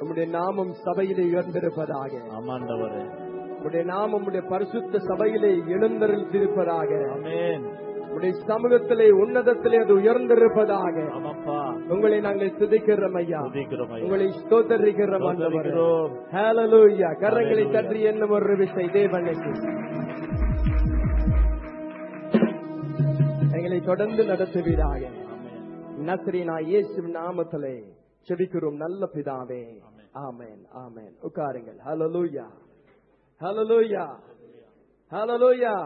நம்முடைய நாமம் சபையிலே உயர்ந்திருப்பதாக ஆமாண்டவரே உடைய நாமம் உடைய பரிசுத்த சபையிலே எழுந்தருள்திருப்பதாக ஆமென் உடைய சமூகத்திலே உன்னதத்திலே அது உயர்ந்திருப்பதாக ஆமாப்பா உங்களை நாங்கள் துதிக்கிறோம் ஐயா துதிக்கிறோம் ஐயா. உங்களை ஸ்தோத்தரிக்கிறோம் ஆண்டவரே. ஸ்தோத்தரிக்கிறோம். ஹalleluya கரங்களை Hallelujah. தட்டி என்ன ஒரு விசை தேவனுக்கு எங்களை தொடர்ந்து நடத்துவீராக ஆமென். நசரீனா இயேசு நாமத்திலே செபிக்கிறோம் நல்ல பிதாவே ஆமென் ஆமென் உட்காருங்கள் ஹalleluya ஹalleluya ஹalleluya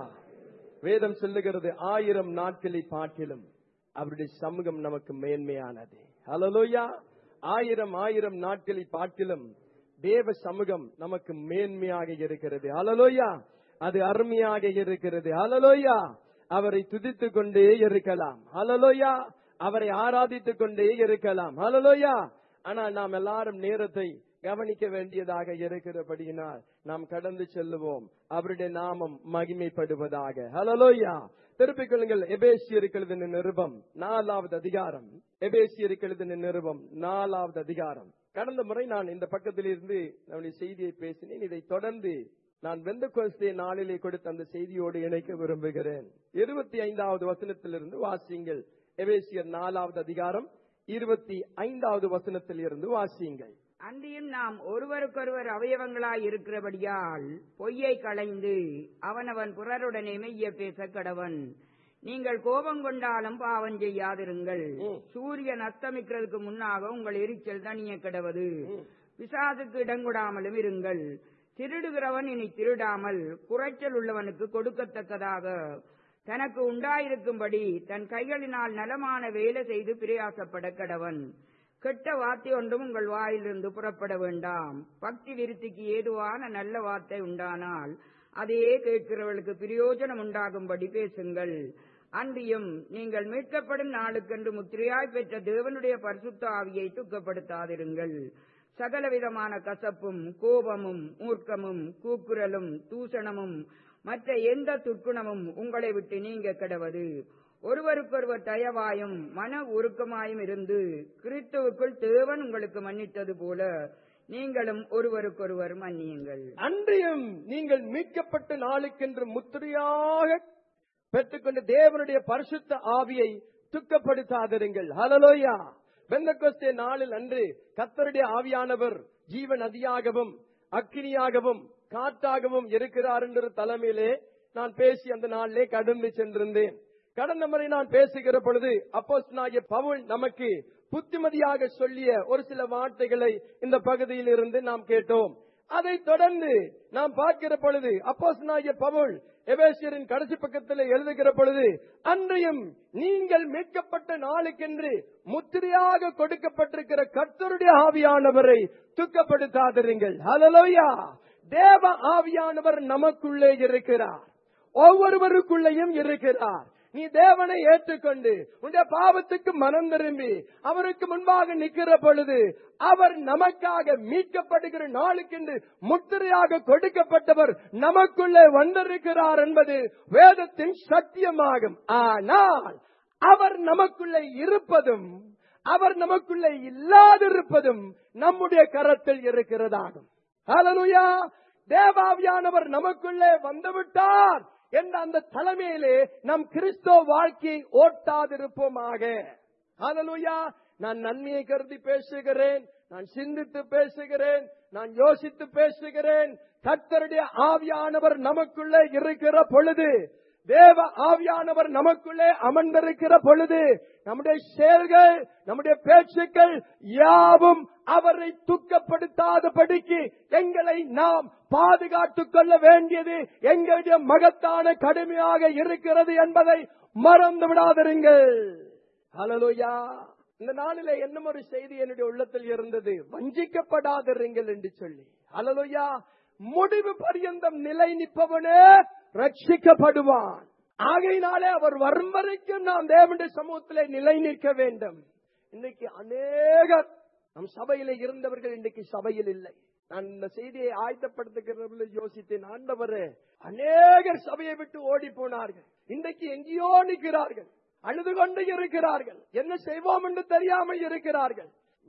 வேதம் சொல்லுகிறது ஆயிரம் நாட்களை பாட்டிலும் அவருடைய சமூகம் நமக்கு மேன்மையானது ஹalleluya ஆயிரம் ஆயிரம் நாட்களை பாட்டிலும் தேவ சமூகம் நமக்கு மேன்மையாக இருக்கிறது ஹalleluya அது அருமையாக இருக்கிறது ஹalleluya அவரை துதித்துக் கொண்டே இருக்கலாம் ஹalleluya அவரை ஆராதித்துக் கொண்டே இருக்கலாம் ஹalleluya ஆனால் நாம் எல்லாரும் நேரத்தை கவனிக்க வேண்டியதாக இருக்கிறபடியினால் நாம் கடந்து செல்லுவோம் அவருடைய நாமம் மகிமைப்படுவதாக ஹalleluya திருப்பிக் கொள்ளுங்கள் எபேசியருக்கு நிருபம் நாலாவது அதிகாரம் எபேசியருக்கு நிருபம் நாலாவது அதிகாரம் கடந்த முறை நான் இந்த பக்கத்தில் இருந்து நம்முடைய செய்தியை பேசினேன் இதை தொடர்ந்து நான் வெந்த கோஸ்தே நாளிலே கொடுத்த அந்த செய்தியோடு இணைக்க விரும்புகிறேன் இருபத்தி ஐந்தாவது வசனத்திலிருந்து வாசியுங்கள் எபேசியர் நாலாவது அதிகாரம் இருபத்தி ஐந்தாவது வசனத்தில் இருந்து வாசியுங்கள் அன்றியும் நாம் ஒருவருக்கொருவர் அவயவங்களாய் இருக்கிறபடியால் பொய்யை களைந்து அவனவன் புறருடனே மெய்ய பேச கடவன் நீங்கள் கோபம் கொண்டாலும் பாவம் செய்யாதிருங்கள் ம். சூரியன் அஸ்தமிக்கிறதுக்கு முன்னாக உங்கள் எரிச்சல் தனிய கிடவது பிசாசுக்கு இடங்கொடாமலும் இருங்கள் திருடுகிறவன் இனி திருடாமல் குறைச்சல் உள்ளவனுக்கு கொடுக்கத்தக்கதாக தனக்கு உண்டாயிருக்கும்படி தன் கைகளினால் நலமான வேலை செய்து பிரயாசப்பட கடவன் கெட்ட வார்த்தை ஒன்றும் உங்கள் வாயிலிருந்து புறப்பட வேண்டாம் பக்தி விருத்திக்கு ஏதுவான நல்ல வார்த்தை உண்டானால் அதையே கேட்கிறவர்களுக்கு பிரயோஜனம் உண்டாகும்படி பேசுங்கள் அன்றியும் நீங்கள் மீட்கப்படும் நாளுக்கென்று முத்திரையாய் பெற்ற தேவனுடைய பரிசுத்த ஆவியை துக்கப்படுத்தாதிருங்கள் சகலவிதமான கசப்பும் கோபமும் மூர்க்கமும் கூக்குரலும் தூஷணமும் மற்ற எந்த துர்க்குணமும் உங்களை விட்டு நீங்க கிடவது ஒருவருக்கொருவர் தயவாயும் மன உருக்கமாயும் இருந்து கிறிஸ்துவுக்குள் தேவன் உங்களுக்கு மன்னித்தது போல நீங்களும் ஒருவருக்கொருவர் மன்னியுங்கள் அன்றியும் நீங்கள் மீட்கப்பட்ட நாளுக்கென்று முத்திரையாக பெற்றுக்கொண்ட தேவனுடைய பரிசுத்த ஆவியை துக்கப்படுத்தாதிருங்கள் ஹலலோயா பெந்தகோஸ்தே நாளில் அன்று கத்தருடைய ஆவியானவர் ஜீவ நதியாகவும் அக்கினியாகவும் காற்றாகவும் இருக்கிறார் என்ற தலைமையிலே நான் பேசி அந்த நாளிலே கடந்து சென்றிருந்தேன் கடந்த முறை நான் பேசுகிற பொழுது அப்போஸ்தலனாகிய பவுல் நமக்கு புத்திமதியாக சொல்லிய ஒரு சில வார்த்தைகளை இந்த பகுதியில் இருந்து நாம் கேட்டோம் அதை தொடர்ந்து நாம் பார்க்கிற பொழுது அப்போஸ்தலனாகிய பவுல் எபேசியரின் கடைசி பக்கத்தில் எழுதுகிற பொழுது அன்றையும் நீங்கள் மீட்கப்பட்ட நாளுக்கென்று முத்திரையாக கொடுக்கப்பட்டிருக்கிற கர்த்தருடைய ஆவியானவரை துக்கப்படுத்தாதிருங்கள் ஹalleluya தேவ ஆவியானவர் நமக்குள்ளே இருக்கிறார் ஒவ்வொருவருக்குள்ளேயும் இருக்கிறார் நீ தேவனை ஏற்றுக்கொண்டு உன்னுடைய பாவத்துக்கு மனம் திரும்பி அவருக்கு முன்பாக நிற்கிற பொழுது அவர் நமக்காக மீட்கப்படுகிற நாளுக்கென்று முத்திரையாக கொடுக்கப்பட்டவர் நமக்குள்ளே வந்திருக்கிறார் என்பது வேதத்தின் சத்தியமாகும் ஆனால் அவர் நமக்குள்ளே இருப்பதும் அவர் நமக்குள்ளே இல்லாதிருப்பதும் நம்முடைய கரத்தில் இருக்கிறதாகும் ஹalleluya தேவாவியானவர் நமக்குள்ளே வந்துவிட்டார் என்ற அந்த தலைமையிலே நம் கிறிஸ்தவ வாழ்க்கையை ஓட்டாதிருப்போமாக ஹalleluya நான் நன்மையை கருதி பேசுகிறேன் நான் சிந்தித்து பேசுகிறேன் நான் யோசித்து பேசுகிறேன் கர்த்தருடைய ஆவியானவர் நமக்குள்ளே இருக்கிற பொழுது தேவ ஆவியானவர் நமக்குள்ளே அமர்ந்திருக்கிற பொழுது நம்முடைய செயல்கள் நம்முடைய பேச்சுக்கள் யாவும் அவரை துக்கப்படுத்தாதபடிக்கு எங்களை நாம் பாதுகாத்துக் கொள்ள வேண்டியது எங்களுடைய மகத்தான கடுமையாக இருக்கிறது என்பதை மறந்து விடாதிருங்கள் ஹalleluya இந்த நாளிலே என்னும் ஒரு செய்தி என்னுடைய உள்ளத்தில் இருந்தது வஞ்சிக்கப்படாதிருங்கள் என்று சொல்லி ஹalleluya முடிவு பரியந்தம் நிலை நிற்பவனே ரட்சிக்கப்படுவான் ஆகையினாலே அவர் வரும் வரைக்கும் நாம் தேவனுடைய சமூகத்திலே நிலை நிற்க வேண்டும் இன்னைக்கு அநேகர் நம் சபையில இருந்தவர்கள் இன்னைக்கு சபையில் இல்லை நான் இந்த செய்தியை ஆயத்தப்படுத்துகிற யோசித்தேன் ஆண்டவரே அநேகர் சபையை விட்டு ஓடி போனார்கள் இன்றைக்கு எங்கேயோ நிற்கிறார்கள் அழுது கொண்டு இருக்கிறார்கள் என்ன செய்வோம் என்று தெரியாமல் இருக்கிறார்கள்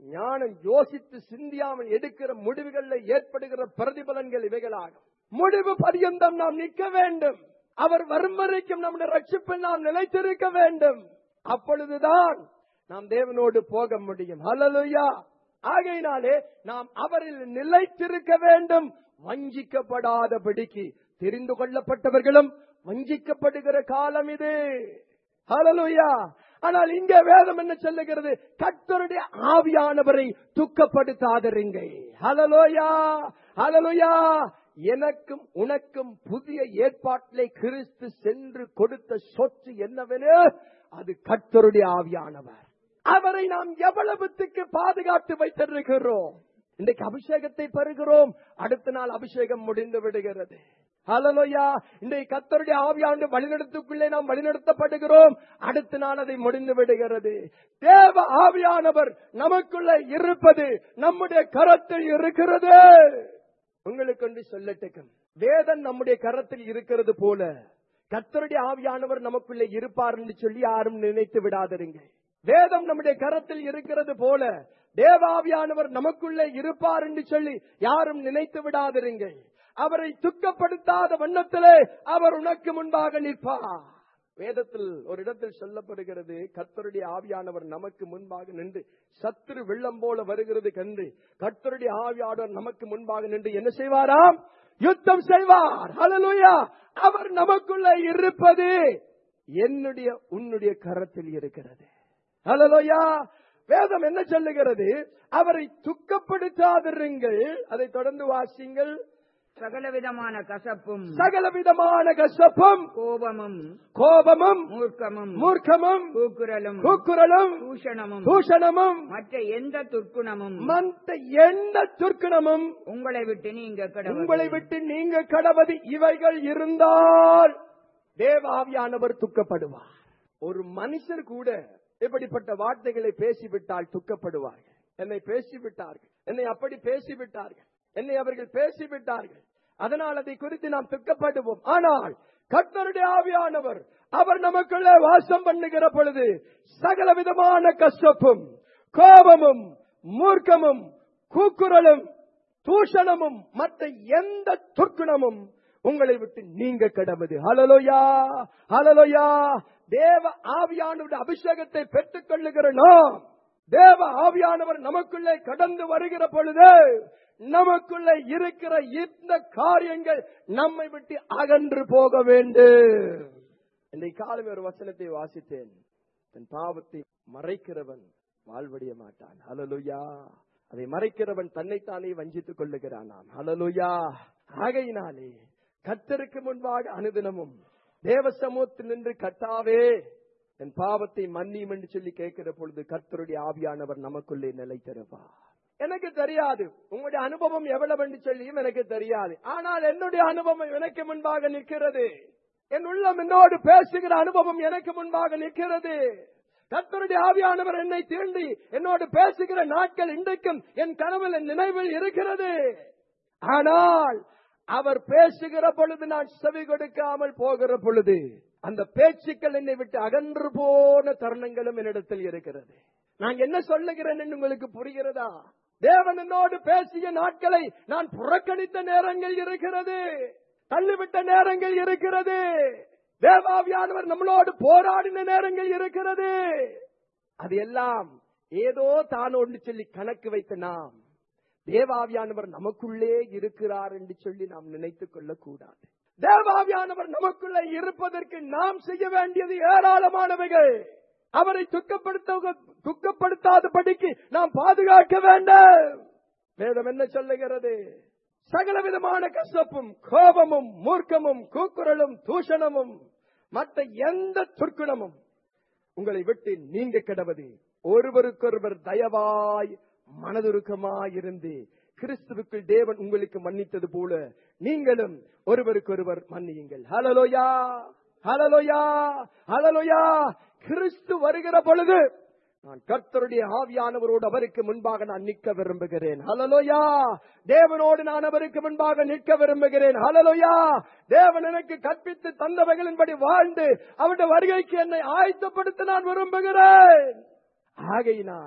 ஞானம் யோசித்து சிந்தியாமல் எடுக்கிற முடிவுகளில் ஏற்படுகிற பிரதிபலன்கள் இவைகளாகும் முடிவு பரியந்தம் நாம் நிற்க வேண்டும் அவர் வரும் வரைக்கும் நம்முடைய ரட்சிப்பில் நாம் நிலைத்திருக்க வேண்டும் அப்பொழுதுதான் நாம் தேவனோடு போக முடியும் ஹalleluya ஆகையினாலே நாம் அவரில் நிலைத்திருக்க வேண்டும் வஞ்சிக்கப்படாதபடிக்கு தெரிந்து கொள்ளப்பட்டவர்களும் வஞ்சிக்கப்படுகிற காலம் இது ஹalleluya ஆனால் இங்கே வேதம் என்ன சொல்லுகிறது கர்த்தருடைய ஆவியானவரை துக்கப்படுத்தாதருங்கள் ஹalleluya ஹalleluya எனக்கும் உனக்கும் புதிய ஏற்பாட்டிலே கிறிஸ்து சென்று கொடுத்த சொத்து என்னவெனு அது கர்த்தருடைய ஆவியானவர் அவரை நாம் எவ்வளவுத்துக்கு பாதுகாத்து வைத்திருக்கிறோம் இன்றைக்கு அபிஷேகத்தை பெறுகிறோம் அடுத்த நாள் அபிஷேகம் முடிந்து விடுகிறது ஹalleluya இன்றைக்கு கர்த்தருடைய ஆவியாண்டு வழிநடத்துக்குள்ளே நாம் வழிநடத்தப்படுகிறோம் அடுத்த நாள் அதை முடிந்து விடுகிறது தேவ ஆவியானவர் நமக்குள்ள இருப்பது நம்முடைய கரத்தில் இருக்கிறது உங்களுக்கு ஒன்று சொல்லட்டுக்கும் வேதம் நம்முடைய கரத்தில் இருக்கிறது போல கர்த்தருடைய ஆவியானவர் நமக்குள்ளே இருப்பார் என்று சொல்லி யாரும் நினைத்து விடாதீங்க வேதம் நம்முடைய கரத்தில் இருக்கிறது போல தேவாவியானவர் நமக்குள்ளே இருப்பார் என்று சொல்லி யாரும் நினைத்து விடாதிருங்கள் அவரை துக்கப்படுத்தாத வண்ணத்திலே அவர் உனக்கு முன்பாக நிற்பார் வேதத்தில் ஒரு இடத்தில் சொல்லப்படுகிறது கர்த்தருடைய ஆவியானவர் நமக்கு முன்பாக நின்று சத்துரு வெள்ளம் போல வருகிறது கண்டு கர்த்தருடைய ஆவியானவர் நமக்கு முன்பாக நின்று என்ன செய்வாராம் யுத்தம் செய்வார் ஹalleluya அவர் நமக்குள்ள இருப்பது என்னுடைய உன்னுடைய கரத்தில் இருக்கிறது ஹalleluya வேதம் என்ன சொல்லுகிறது அவரை துக்கப்படுத்தாதிருங்கள் அதை தொடர்ந்து வாசிங்கள் சகலவிதமான கசப்பும் சகலவிதமான கசப்பும் கோபமும் கோபமும் மூர்க்கமும் மூர்க்கமும் கூக்குரலும் கூக்குரலும் தூஷணமும் தூஷணமும் மற்ற எந்த துர்க்குணமும் மந்த எந்த துர்க்கணமும் உங்களை விட்டு நீங்க கடவுள் உங்களை விட்டு நீங்க கடவது இவைகள் இருந்தால் தேவாவியானவர் துக்கப்படுவார் ஒரு மனுஷர் கூட இப்படிப்பட்ட வார்த்தைகளை பேசிவிட்டால் துக்கப்படுவார்கள் என்னை பேசிவிட்டார்கள் என்னை அப்படி பேசிவிட்டார்கள் என்னை அவர்கள் பேசிவிட்டார்கள் அதனால் அதை குறித்து நாம் துக்கப்படுவோம் ஆனால் கர்த்தருடைய ஆவியானவர் அவர் நமக்குள்ளே வாசம் பண்ணுகிற பொழுது சகல விதமான கஷ்டப்பும் கோபமும் மூர்க்கமும் கூக்குரலும் தூஷணமும் மற்ற எந்த துர்க்குணமும் உங்களை விட்டு நீங்க கடவுது ஹலலோயா ஹலலோயா தேவ ஆவியானவருடைய அபிஷேகத்தை பெற்றுக் கொள்ளுகிற நாம் தேவ ஆவியானவர் நமக்குள்ளே கடந்து வருகிற பொழுது நமக்குள்ளே இருக்கிற இந்த காரியங்கள் நம்மை விட்டு அகன்று போக வேண்டும் இன்றைக்கு காலம் ஒரு வசனத்தை வாசித்தேன் தன் பாவத்தை மறைக்கிறவன் வாழ்வடைய மாட்டான் ஹலலுயா அதை மறைக்கிறவன் தன்னைத்தானே வஞ்சித்துக் கொள்ளுகிறானாம் ஹலலுயா ஆகையினாலே கத்தருக்கு முன்பாக அனுதினமும் தேவ சமூகத்தில் நின்று கட்டாவே என் பாவத்தை மன்னியும் என்று சொல்லி கேட்கிற பொழுது கர்த்தருடைய ஆவியானவர் நமக்குள்ளே நிலைத்திருப்பார் எனக்கு தெரியாது உங்களுடைய அனுபவம் எவ்வளவு என்று சொல்லியும் எனக்கு தெரியாது ஆனால் என்னுடைய அனுபவம் எனக்கு முன்பாக நிற்கிறது என் உள்ளம் என்னோடு பேசுகிற அனுபவம் எனக்கு முன்பாக நிற்கிறது கர்த்தருடைய ஆவியானவர் என்னை தீண்டி என்னோடு பேசுகிற நாட்கள் இன்றைக்கும் என் கனவில் என் நினைவில் இருக்கிறது ஆனால் அவர் பேசுகிற பொழுது நான் செவி கொடுக்காமல் போகிற பொழுது அந்த பேச்சுக்கள் என்னை விட்டு அகன்று போன தருணங்களும் என்னிடத்தில் இருக்கிறது நான் என்ன சொல்லுகிறேன் என்று உங்களுக்கு புரிகிறதா தேவன் என்னோடு பேசிய நாட்களை நான் புறக்கணித்த நேரங்கள் இருக்கிறது தள்ளிவிட்ட நேரங்கள் இருக்கிறது தேவாவியானவர் நம்மளோடு போராடின நேரங்கள் இருக்கிறது அது எல்லாம் ஏதோ தானோடு சொல்லி கணக்கு வைத்த நாம் தேவாவியானவர் நமக்குள்ளே இருக்கிறார் என்று சொல்லி நாம் நினைத்துக் கொள்ளக் கூடாது தேவாவியானவர் நமக்குள்ளே இருப்பதற்கு நாம் செய்ய வேண்டியது ஏராளமானவைகள் அவரை துக்கப்படுத்த துக்கப்படுத்தாதபடிக்கு நாம் பாதுகாக்க வேண்டும் வேதம் என்ன சொல்லுகிறது சகல விதமான கசப்பும் கோபமும் மூர்க்கமும் கூக்குரலும் தூஷணமும் மற்ற எந்த துர்க்குணமும் உங்களை விட்டு நீங்க கிடவது ஒருவருக்கொருவர் தயவாய் மனதுருக்கமாயிருந்து கிறிஸ்துவுக்குள் தேவன் உங்களுக்கு மன்னித்தது போல நீங்களும் ஒருவருக்கொருவர் மன்னியுங்கள் ஹலலோயா ஹலலோயா ஹலலோயா கிறிஸ்து வருகிற பொழுது நான் கர்த்தருடைய ஆவியானவரோடு அவருக்கு முன்பாக நான் நிற்க விரும்புகிறேன் ஹலலோயா தேவனோடு நான் அவருக்கு முன்பாக நிற்க விரும்புகிறேன் ஹலலோயா தேவன் எனக்கு கற்பித்து தந்தவைகளின்படி வாழ்ந்து அவருடைய வருகைக்கு என்னை ஆயத்தப்படுத்த நான் விரும்புகிறேன் ஆகையினால்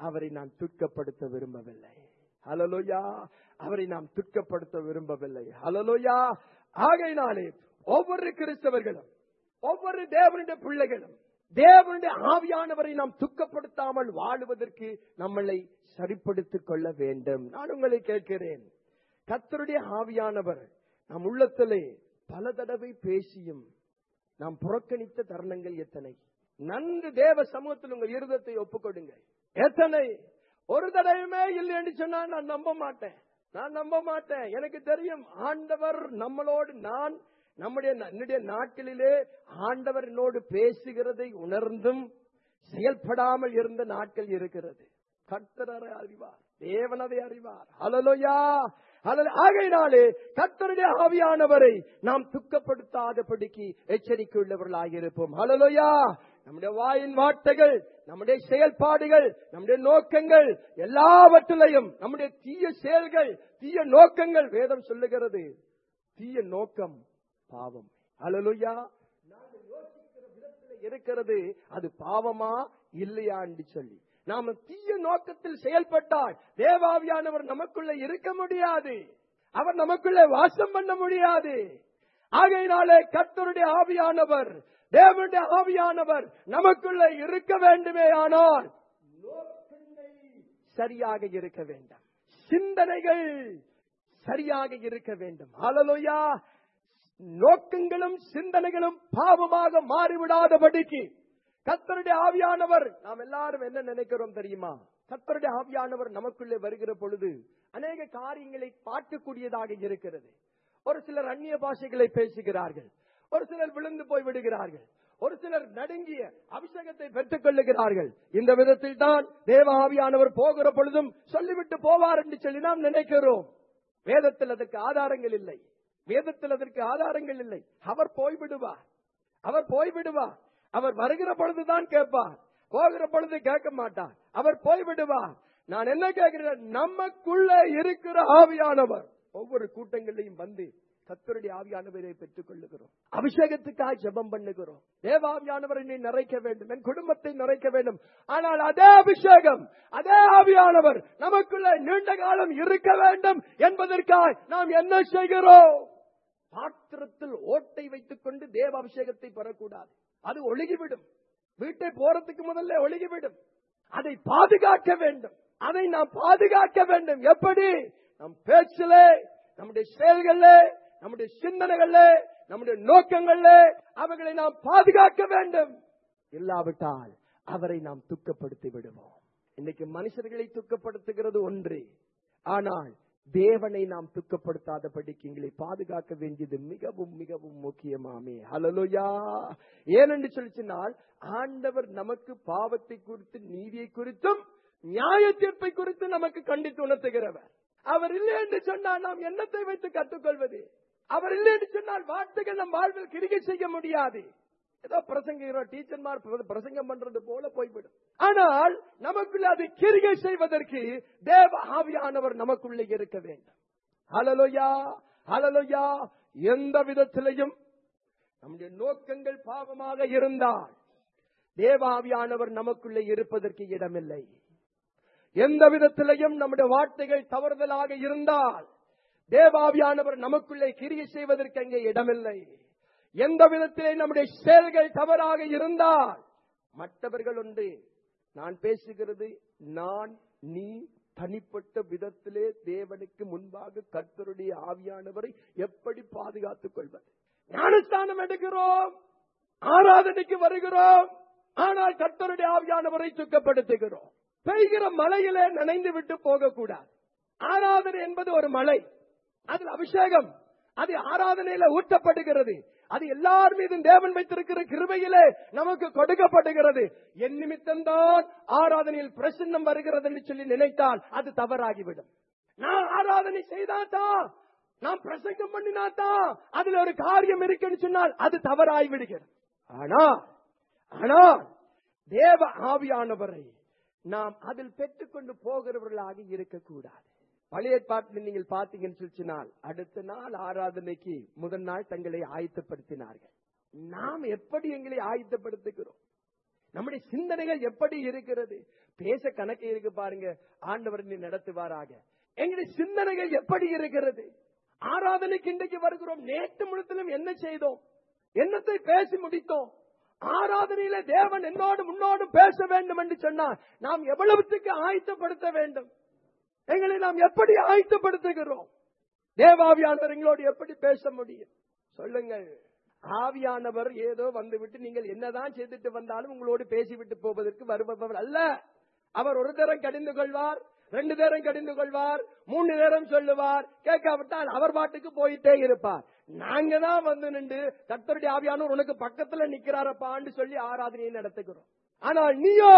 அவரை நான் துக்கப்படுத்த விரும்பவில்லை ஹலலோயா அவரை நாம் துக்கப்படுத்த விரும்பவில்லை ஹலலோயா ஆகையினாலே ஒவ்வொரு கிறிஸ்தவர்களும் ஒவ்வொரு தேவனுடைய பிள்ளைகளும் தேவனுடைய ஆவியானவரை நாம் துக்கப்படுத்தாமல் வாழுவதற்கு நம்மளை சரிப்படுத்திக் கொள்ள வேண்டும் நான் உங்களை கேட்கிறேன் கத்தருடைய ஆவியானவர் நம் உள்ளத்திலே பல தடவை பேசியும் நாம் புறக்கணித்த தருணங்கள் எத்தனை நன்கு தேவ சமூகத்தில் உங்க இருதத்தை ஒப்புக்கொடுங்க எத்தனை ஒரு தடவையுமே இல்லை என்று சொன்னா நான் நம்ப மாட்டேன் நான் நம்ப மாட்டேன் எனக்கு தெரியும் ஆண்டவர் நம்மளோடு நான் நம்முடைய என்னுடைய நாட்களிலே ஆண்டவர் என்னோடு பேசுகிறதை உணர்ந்தும் செயல்படாமல் இருந்த நாட்கள் இருக்கிறது கர்த்தரை அறிவார் தேவனதை அறிவார் அலலோயா அல்லது ஆகையினாலே கர்த்தருடைய ஆவியானவரை நாம் துக்கப்படுத்தாதபடிக்கு எச்சரிக்கை உள்ளவர்களாகியிருப்போம் அலலோயா நம்முடைய வாயின் வார்த்தைகள் நம்முடைய செயல்பாடுகள் நம்முடைய நோக்கங்கள் எல்லாவற்றிலையும் நம்முடைய தீய செயல்கள் தீய நோக்கங்கள் வேதம் சொல்லுகிறது தீய நோக்கம் பாவம் அலலுயா நாங்கள் யோசிக்கிற விதத்தில் இருக்கிறது அது பாவமா இல்லையா என்று சொல்லி நாம தீய நோக்கத்தில் செயல்பட்டால் தேவாவியானவர் நமக்குள்ள இருக்க முடியாது அவர் நமக்குள்ள வாசம் பண்ண முடியாது ஆகையினாலே கர்த்தருடைய ஆவியானவர் தேவனுடைய ஆவியானவர் நமக்குள்ள இருக்க வேண்டுமே ஆனால் நோக்கங்கள் சரியாக இருக்க வேண்டாம் சிந்தனைகள் சரியாக இருக்க வேண்டும் ஹalleluya நோக்கங்களும் சிந்தனைகளும் பாவமாக மாறிவிடாதபடிக்கு கத்தருடைய ஆவியானவர் நாம் எல்லாரும் என்ன நினைக்கிறோம் தெரியுமா கத்தருடைய ஆவியானவர் நமக்குள்ளே வருகிற பொழுது அநேக காரியங்களை பார்க்கக்கூடியதாக இருக்கிறது ஒரு சிலர் அந்நிய பாஷைகளை பேசுகிறார்கள் ஒரு சிலர் விழுந்து போய் விடுகிறார்கள் ஒரு சிலர் நடுங்கிய அபிஷேகத்தை பெற்றுக் கொள்ளுகிறார்கள் இந்த விதத்தில் தான் தேவ ஆவியானவர் போகிற பொழுதும் சொல்லிவிட்டு போவார் என்று சொல்லி நாம் நினைக்கிறோம் வேதத்தில் அதற்கு ஆதாரங்கள் இல்லை வேதத்தில் அதற்கு ஆதாரங்கள் இல்லை அவர் போய்விடுவார் அவர் போய்விடுவார் அவர் வருகிற பொழுதுதான் கேட்பார் போகிற பொழுது கேட்க மாட்டார் அவர் போய்விடுவார் நான் என்ன கேட்கிறேன் நமக்குள்ள இருக்கிற ஆவியானவர் ஒவ்வொரு கூட்டங்களிலையும் வந்து கத்தருடைய ஆவியானவரை பெற்றுக் கொள்ளுகிறோம் அபிஷேகத்துக்காக ஜெபம் பண்ணுகிறோம் தேவாவியானவர் என்னை நிறைக்க வேண்டும் என் குடும்பத்தை நிறைக்க வேண்டும் ஆனால் அதே அபிஷேகம் அதே ஆவியானவர் நமக்குள்ள நீண்ட காலம் இருக்க வேண்டும் என்பதற்காக நாம் என்ன செய்கிறோம் பாத்திரத்தில் ஓட்டை வைத்துக் கொண்டு தேவ அபிஷேகத்தை பெறக்கூடாது அது ஒழுகிவிடும் வீட்டை போறதுக்கு முதல்ல ஒழுகிவிடும் அதை பாதுகாக்க வேண்டும் அதை நாம் பாதுகாக்க வேண்டும் எப்படி நம் பேச்சிலே நம்முடைய செயல்கள்ல நம்முடைய சிந்தனைகள்ல நம்முடைய நோக்கங்கள்ல அவைகளை நாம் பாதுகாக்க வேண்டும் இல்லாவிட்டால் அவரை நாம் துக்கப்படுத்தி விடுவோம் இன்னைக்கு மனுஷர்களை துக்கப்படுத்துகிறது ஒன்று ஆனால் தேவனை நாம் துக்கப்படுத்தாதபடிக்கு எங்களை பாதுகாக்க வேண்டியது மிகவும் மிகவும் முக்கியமாமே ஹலலுயா ஏனென்று சொல்லிச்சினால் ஆண்டவர் நமக்கு பாவத்தை குறித்து நீதியை குறித்தும் நியாய தீர்ப்பை குறித்து நமக்கு கண்டித்து உணர்த்துகிறவர் அவர் இல்லை என்று சொன்னால் நாம் எண்ணத்தை வைத்து கற்றுக்கொள்வது அவர் இல்லை என்று சொன்னால் வார்த்தைகள் நம் வாழ்வில் கிரிகை செய்ய முடியாது ஏதோ பிரசங்கிறோம் டீச்சர்மார் பிரசங்கம் பண்றது போல போய்விடும் ஆனால் நமக்குள்ள அதை கிரிகை செய்வதற்கு தேவ ஆவியானவர் நமக்குள்ளே இருக்க வேண்டும் ஹலலோயா ஹலலோயா எந்த விதத்திலையும் நம்முடைய நோக்கங்கள் பாவமாக இருந்தால் தேவாவியானவர் நமக்குள்ளே இருப்பதற்கு இடமில்லை எந்த விதத்திலையும் நம்முடைய வார்த்தைகள் தவறுதலாக இருந்தால் தேவாவியானவர் நமக்குள்ளே கிரியை செய்வதற்கு அங்கே இடமில்லை எந்த விதத்திலே நம்முடைய செயல்கள் தவறாக இருந்தால் மற்றவர்கள் ஒன்று நான் பேசுகிறது நான் நீ தனிப்பட்ட விதத்திலே தேவனுக்கு முன்பாக கர்த்தருடைய ஆவியானவரை எப்படி பாதுகாத்துக் கொள்வது ஞானஸ்தானம் எடுக்கிறோம் ஆராதனைக்கு வருகிறோம் ஆனால் கர்த்தருடைய ஆவியானவரை சுக்கப்படுத்துகிறோம் பெய்கிற மலையிலே நனைந்து விட்டு போகக்கூடாது ஆராதனை என்பது ஒரு மலை அதில் அபிஷேகம் அது ஆராதனையில ஊட்டப்படுகிறது அது எல்லார் மீதும் தேவன் வைத்திருக்கிற கிருபையிலே நமக்கு கொடுக்கப்படுகிறது என் நிமித்தம்தான் ஆராதனையில் பிரசன்னம் வருகிறது என்று சொல்லி நினைத்தால் அது தவறாகிவிடும் நான் ஆராதனை செய்தாத்தா நான் பிரசங்கம் பண்ணினாத்தா அதுல ஒரு காரியம் இருக்குன்னு சொன்னால் அது தவறாய் விடுகிறது ஆனா ஆனால் தேவ ஆவியானவரை நாம் அதில் பெற்றுக்கொண்டு போகிறவர்களாக இருக்கக்கூடாது பழைய ஏற்பாட்டில் நீங்கள் பார்த்தீங்கன்னு சொல்லிச்சினால் அடுத்த நாள் ஆராதனைக்கு முதல் நாள் தங்களை ஆயத்தப்படுத்தினார்கள் நாம் எப்படி எங்களை ஆயத்தப்படுத்துகிறோம் நம்முடைய சிந்தனைகள் எப்படி இருக்கிறது பேச கணக்கு இருக்கு பாருங்க ஆண்டவர் நீ நடத்துவாராக எங்களுடைய சிந்தனைகள் எப்படி இருக்கிறது ஆராதனைக்கு இன்றைக்கு வருகிறோம் நேற்று முழுத்திலும் என்ன செய்தோம் என்னத்தை பேசி முடித்தோம் ஆராதனையில தேவன் என்னோடு முன்னோடு பேச வேண்டும் என்று சொன்னால் நாம் எவ்வளவுத்துக்கு ஆயத்தப்படுத்த வேண்டும் எங்களை நாம் எப்படி ஆயத்தப்படுத்துகிறோம் தேவாவியானவர் எங்களோடு எப்படி பேச முடியும் சொல்லுங்கள் ஆவியானவர் ஏதோ வந்துவிட்டு நீங்கள் என்னதான் செய்துட்டு வந்தாலும் உங்களோடு பேசிவிட்டு போவதற்கு வருபவர் அல்ல அவர் ஒரு தரம் கடிந்து கொள்வார் ரெண்டு நேரம் கடிந்து கொள்வார் மூணு நேரம் சொல்லுவார் கேட்காவிட்டால் அவர் பாட்டுக்கு போயிட்டே இருப்பார் நாங்க தான் வந்து நின்று கர்த்தருடைய ஆவியானவர் உனக்கு பக்கத்துல நிக்கிறாரப்பான்னு சொல்லி ஆராதனையை நடத்துகிறோம் ஆனால் நீயோ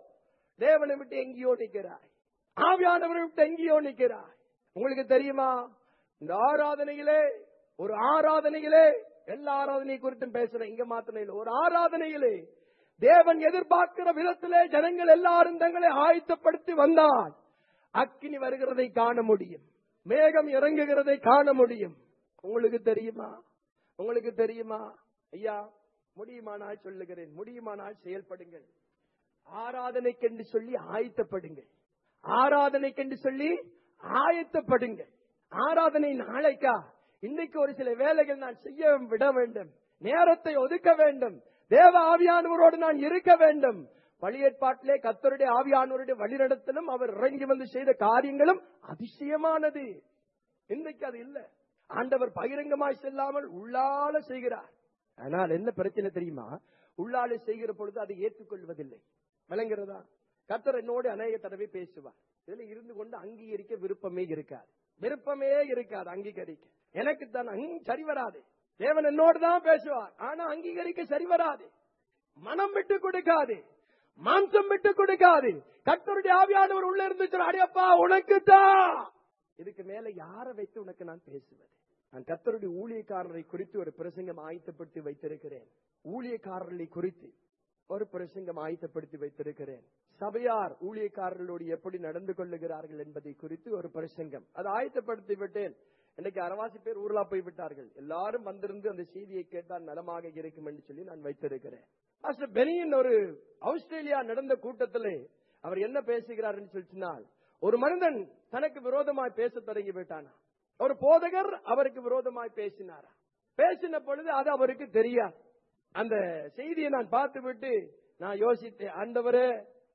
தேவனை விட்டு எங்கேயோ நிக்கிறாய் ஆவியானவரை விட்டு எங்கேயோ நிக்கிறாய் உங்களுக்கு தெரியுமா இந்த ஆராதனையிலே ஒரு ஆராதனையிலே எல்லா ஆராதனை குறித்தும் பேசுறேன் இங்க மாத்திரம் இல்லை ஒரு ஆராதனையிலே தேவன் எதிர்பார்க்கிற விதத்திலே ஜனங்கள் எல்லாரும் தங்களை ஆயத்தப்படுத்தி வந்தால் அக்கினி வருகிறதை காண முடியும் மேகம் இறங்குகிறதை காண முடியும் உங்களுக்கு தெரியுமா உங்களுக்கு தெரியுமா ஐயா முடியுமானால் சொல்லுகிறேன் முடியுமானால் செயல்படுங்கள் ஆராதனைக்கென்று சொல்லி ஆயத்தப்படுங்கள் ஆராதனைக்கென்று சொல்லி ஆயத்தப்படுங்கள் ஆராதனை நாளைக்கா இன்னைக்கு ஒரு சில வேலைகள் நான் செய்ய விட வேண்டும் நேரத்தை ஒதுக்க வேண்டும் தேவ ஆவியானவரோடு நான் இருக்க வேண்டும் பழியேற்பாட்டிலே கத்தருடைய ஆவியானவருடைய வழிநடத்தலும் அவர் இறங்கி வந்து செய்த காரியங்களும் அதிசயமானது இன்றைக்கு அது இல்ல ஆண்டவர் பகிரங்கமாய் செல்லாமல் உள்ளால செய்கிறார் ஆனால் என்ன பிரச்சனை தெரியுமா உள்ளாலே செய்கிற பொழுது அதை ஏற்றுக்கொள்வதில்லை விளங்குறதா கத்தர் என்னோடு அநேக தடவை பேசுவார் இதுல இருந்து கொண்டு அங்கீகரிக்க விருப்பமே இருக்காது விருப்பமே இருக்காது அங்கீகரிக்க எனக்கு தான் அங்க- சரி வராது தேவன் என்னோடு தான் பேசுவார் ஆனா அங்கீகரிக்க சரி வராது மனம் விட்டு கொடுக்காது மாம்சம் விட்டு கொடுக்காது கர்த்தருடைய ஆவியானவர் உள்ள இருந்து அடையப்பா உனக்கு தான் இதுக்கு மேல யாரை வைத்து உனக்கு நான் பேசுவது நான் கர்த்தருடைய ஊழியக்காரரை குறித்து ஒரு பிரசங்கம் ஆயத்தப்படுத்தி வைத்திருக்கிறேன் ஊழியக்காரர்களை குறித்து ஒரு பிரசங்கம் ஆயத்தப்படுத்தி வைத்திருக்கிறேன் சபையார் ஊழியக்காரர்களோடு எப்படி நடந்து கொள்ளுகிறார்கள் என்பதை குறித்து ஒரு பிரசங்கம் அதை ஆயத்தப்படுத்தி விட்டேன் இன்னைக்கு அரவாசி பேர் ஊர்லா போய் விட்டார்கள் எல்லாரும் வந்திருந்து அந்த செய்தியை கேட்டால் நலமாக இருக்கும் என்று சொல்லி நான் வைத்திருக்கிறேன் பாஸ்டர் பெனியின் ஒரு ஆஸ்திரேலியா நடந்த கூட்டத்திலே அவர் என்ன பேசுகிறார் என்று சொல்லினால் ஒரு மனிதன் தனக்கு விரோதமாய் பேச தொடங்கி விட்டானா ஒரு போதகர் அவருக்கு விரோதமாய் பேசினாரா பேசின பொழுது அது அவருக்கு தெரியாது அந்த செய்தியை நான் பார்த்து விட்டு நான் யோசித்தேன் ஆண்டவரே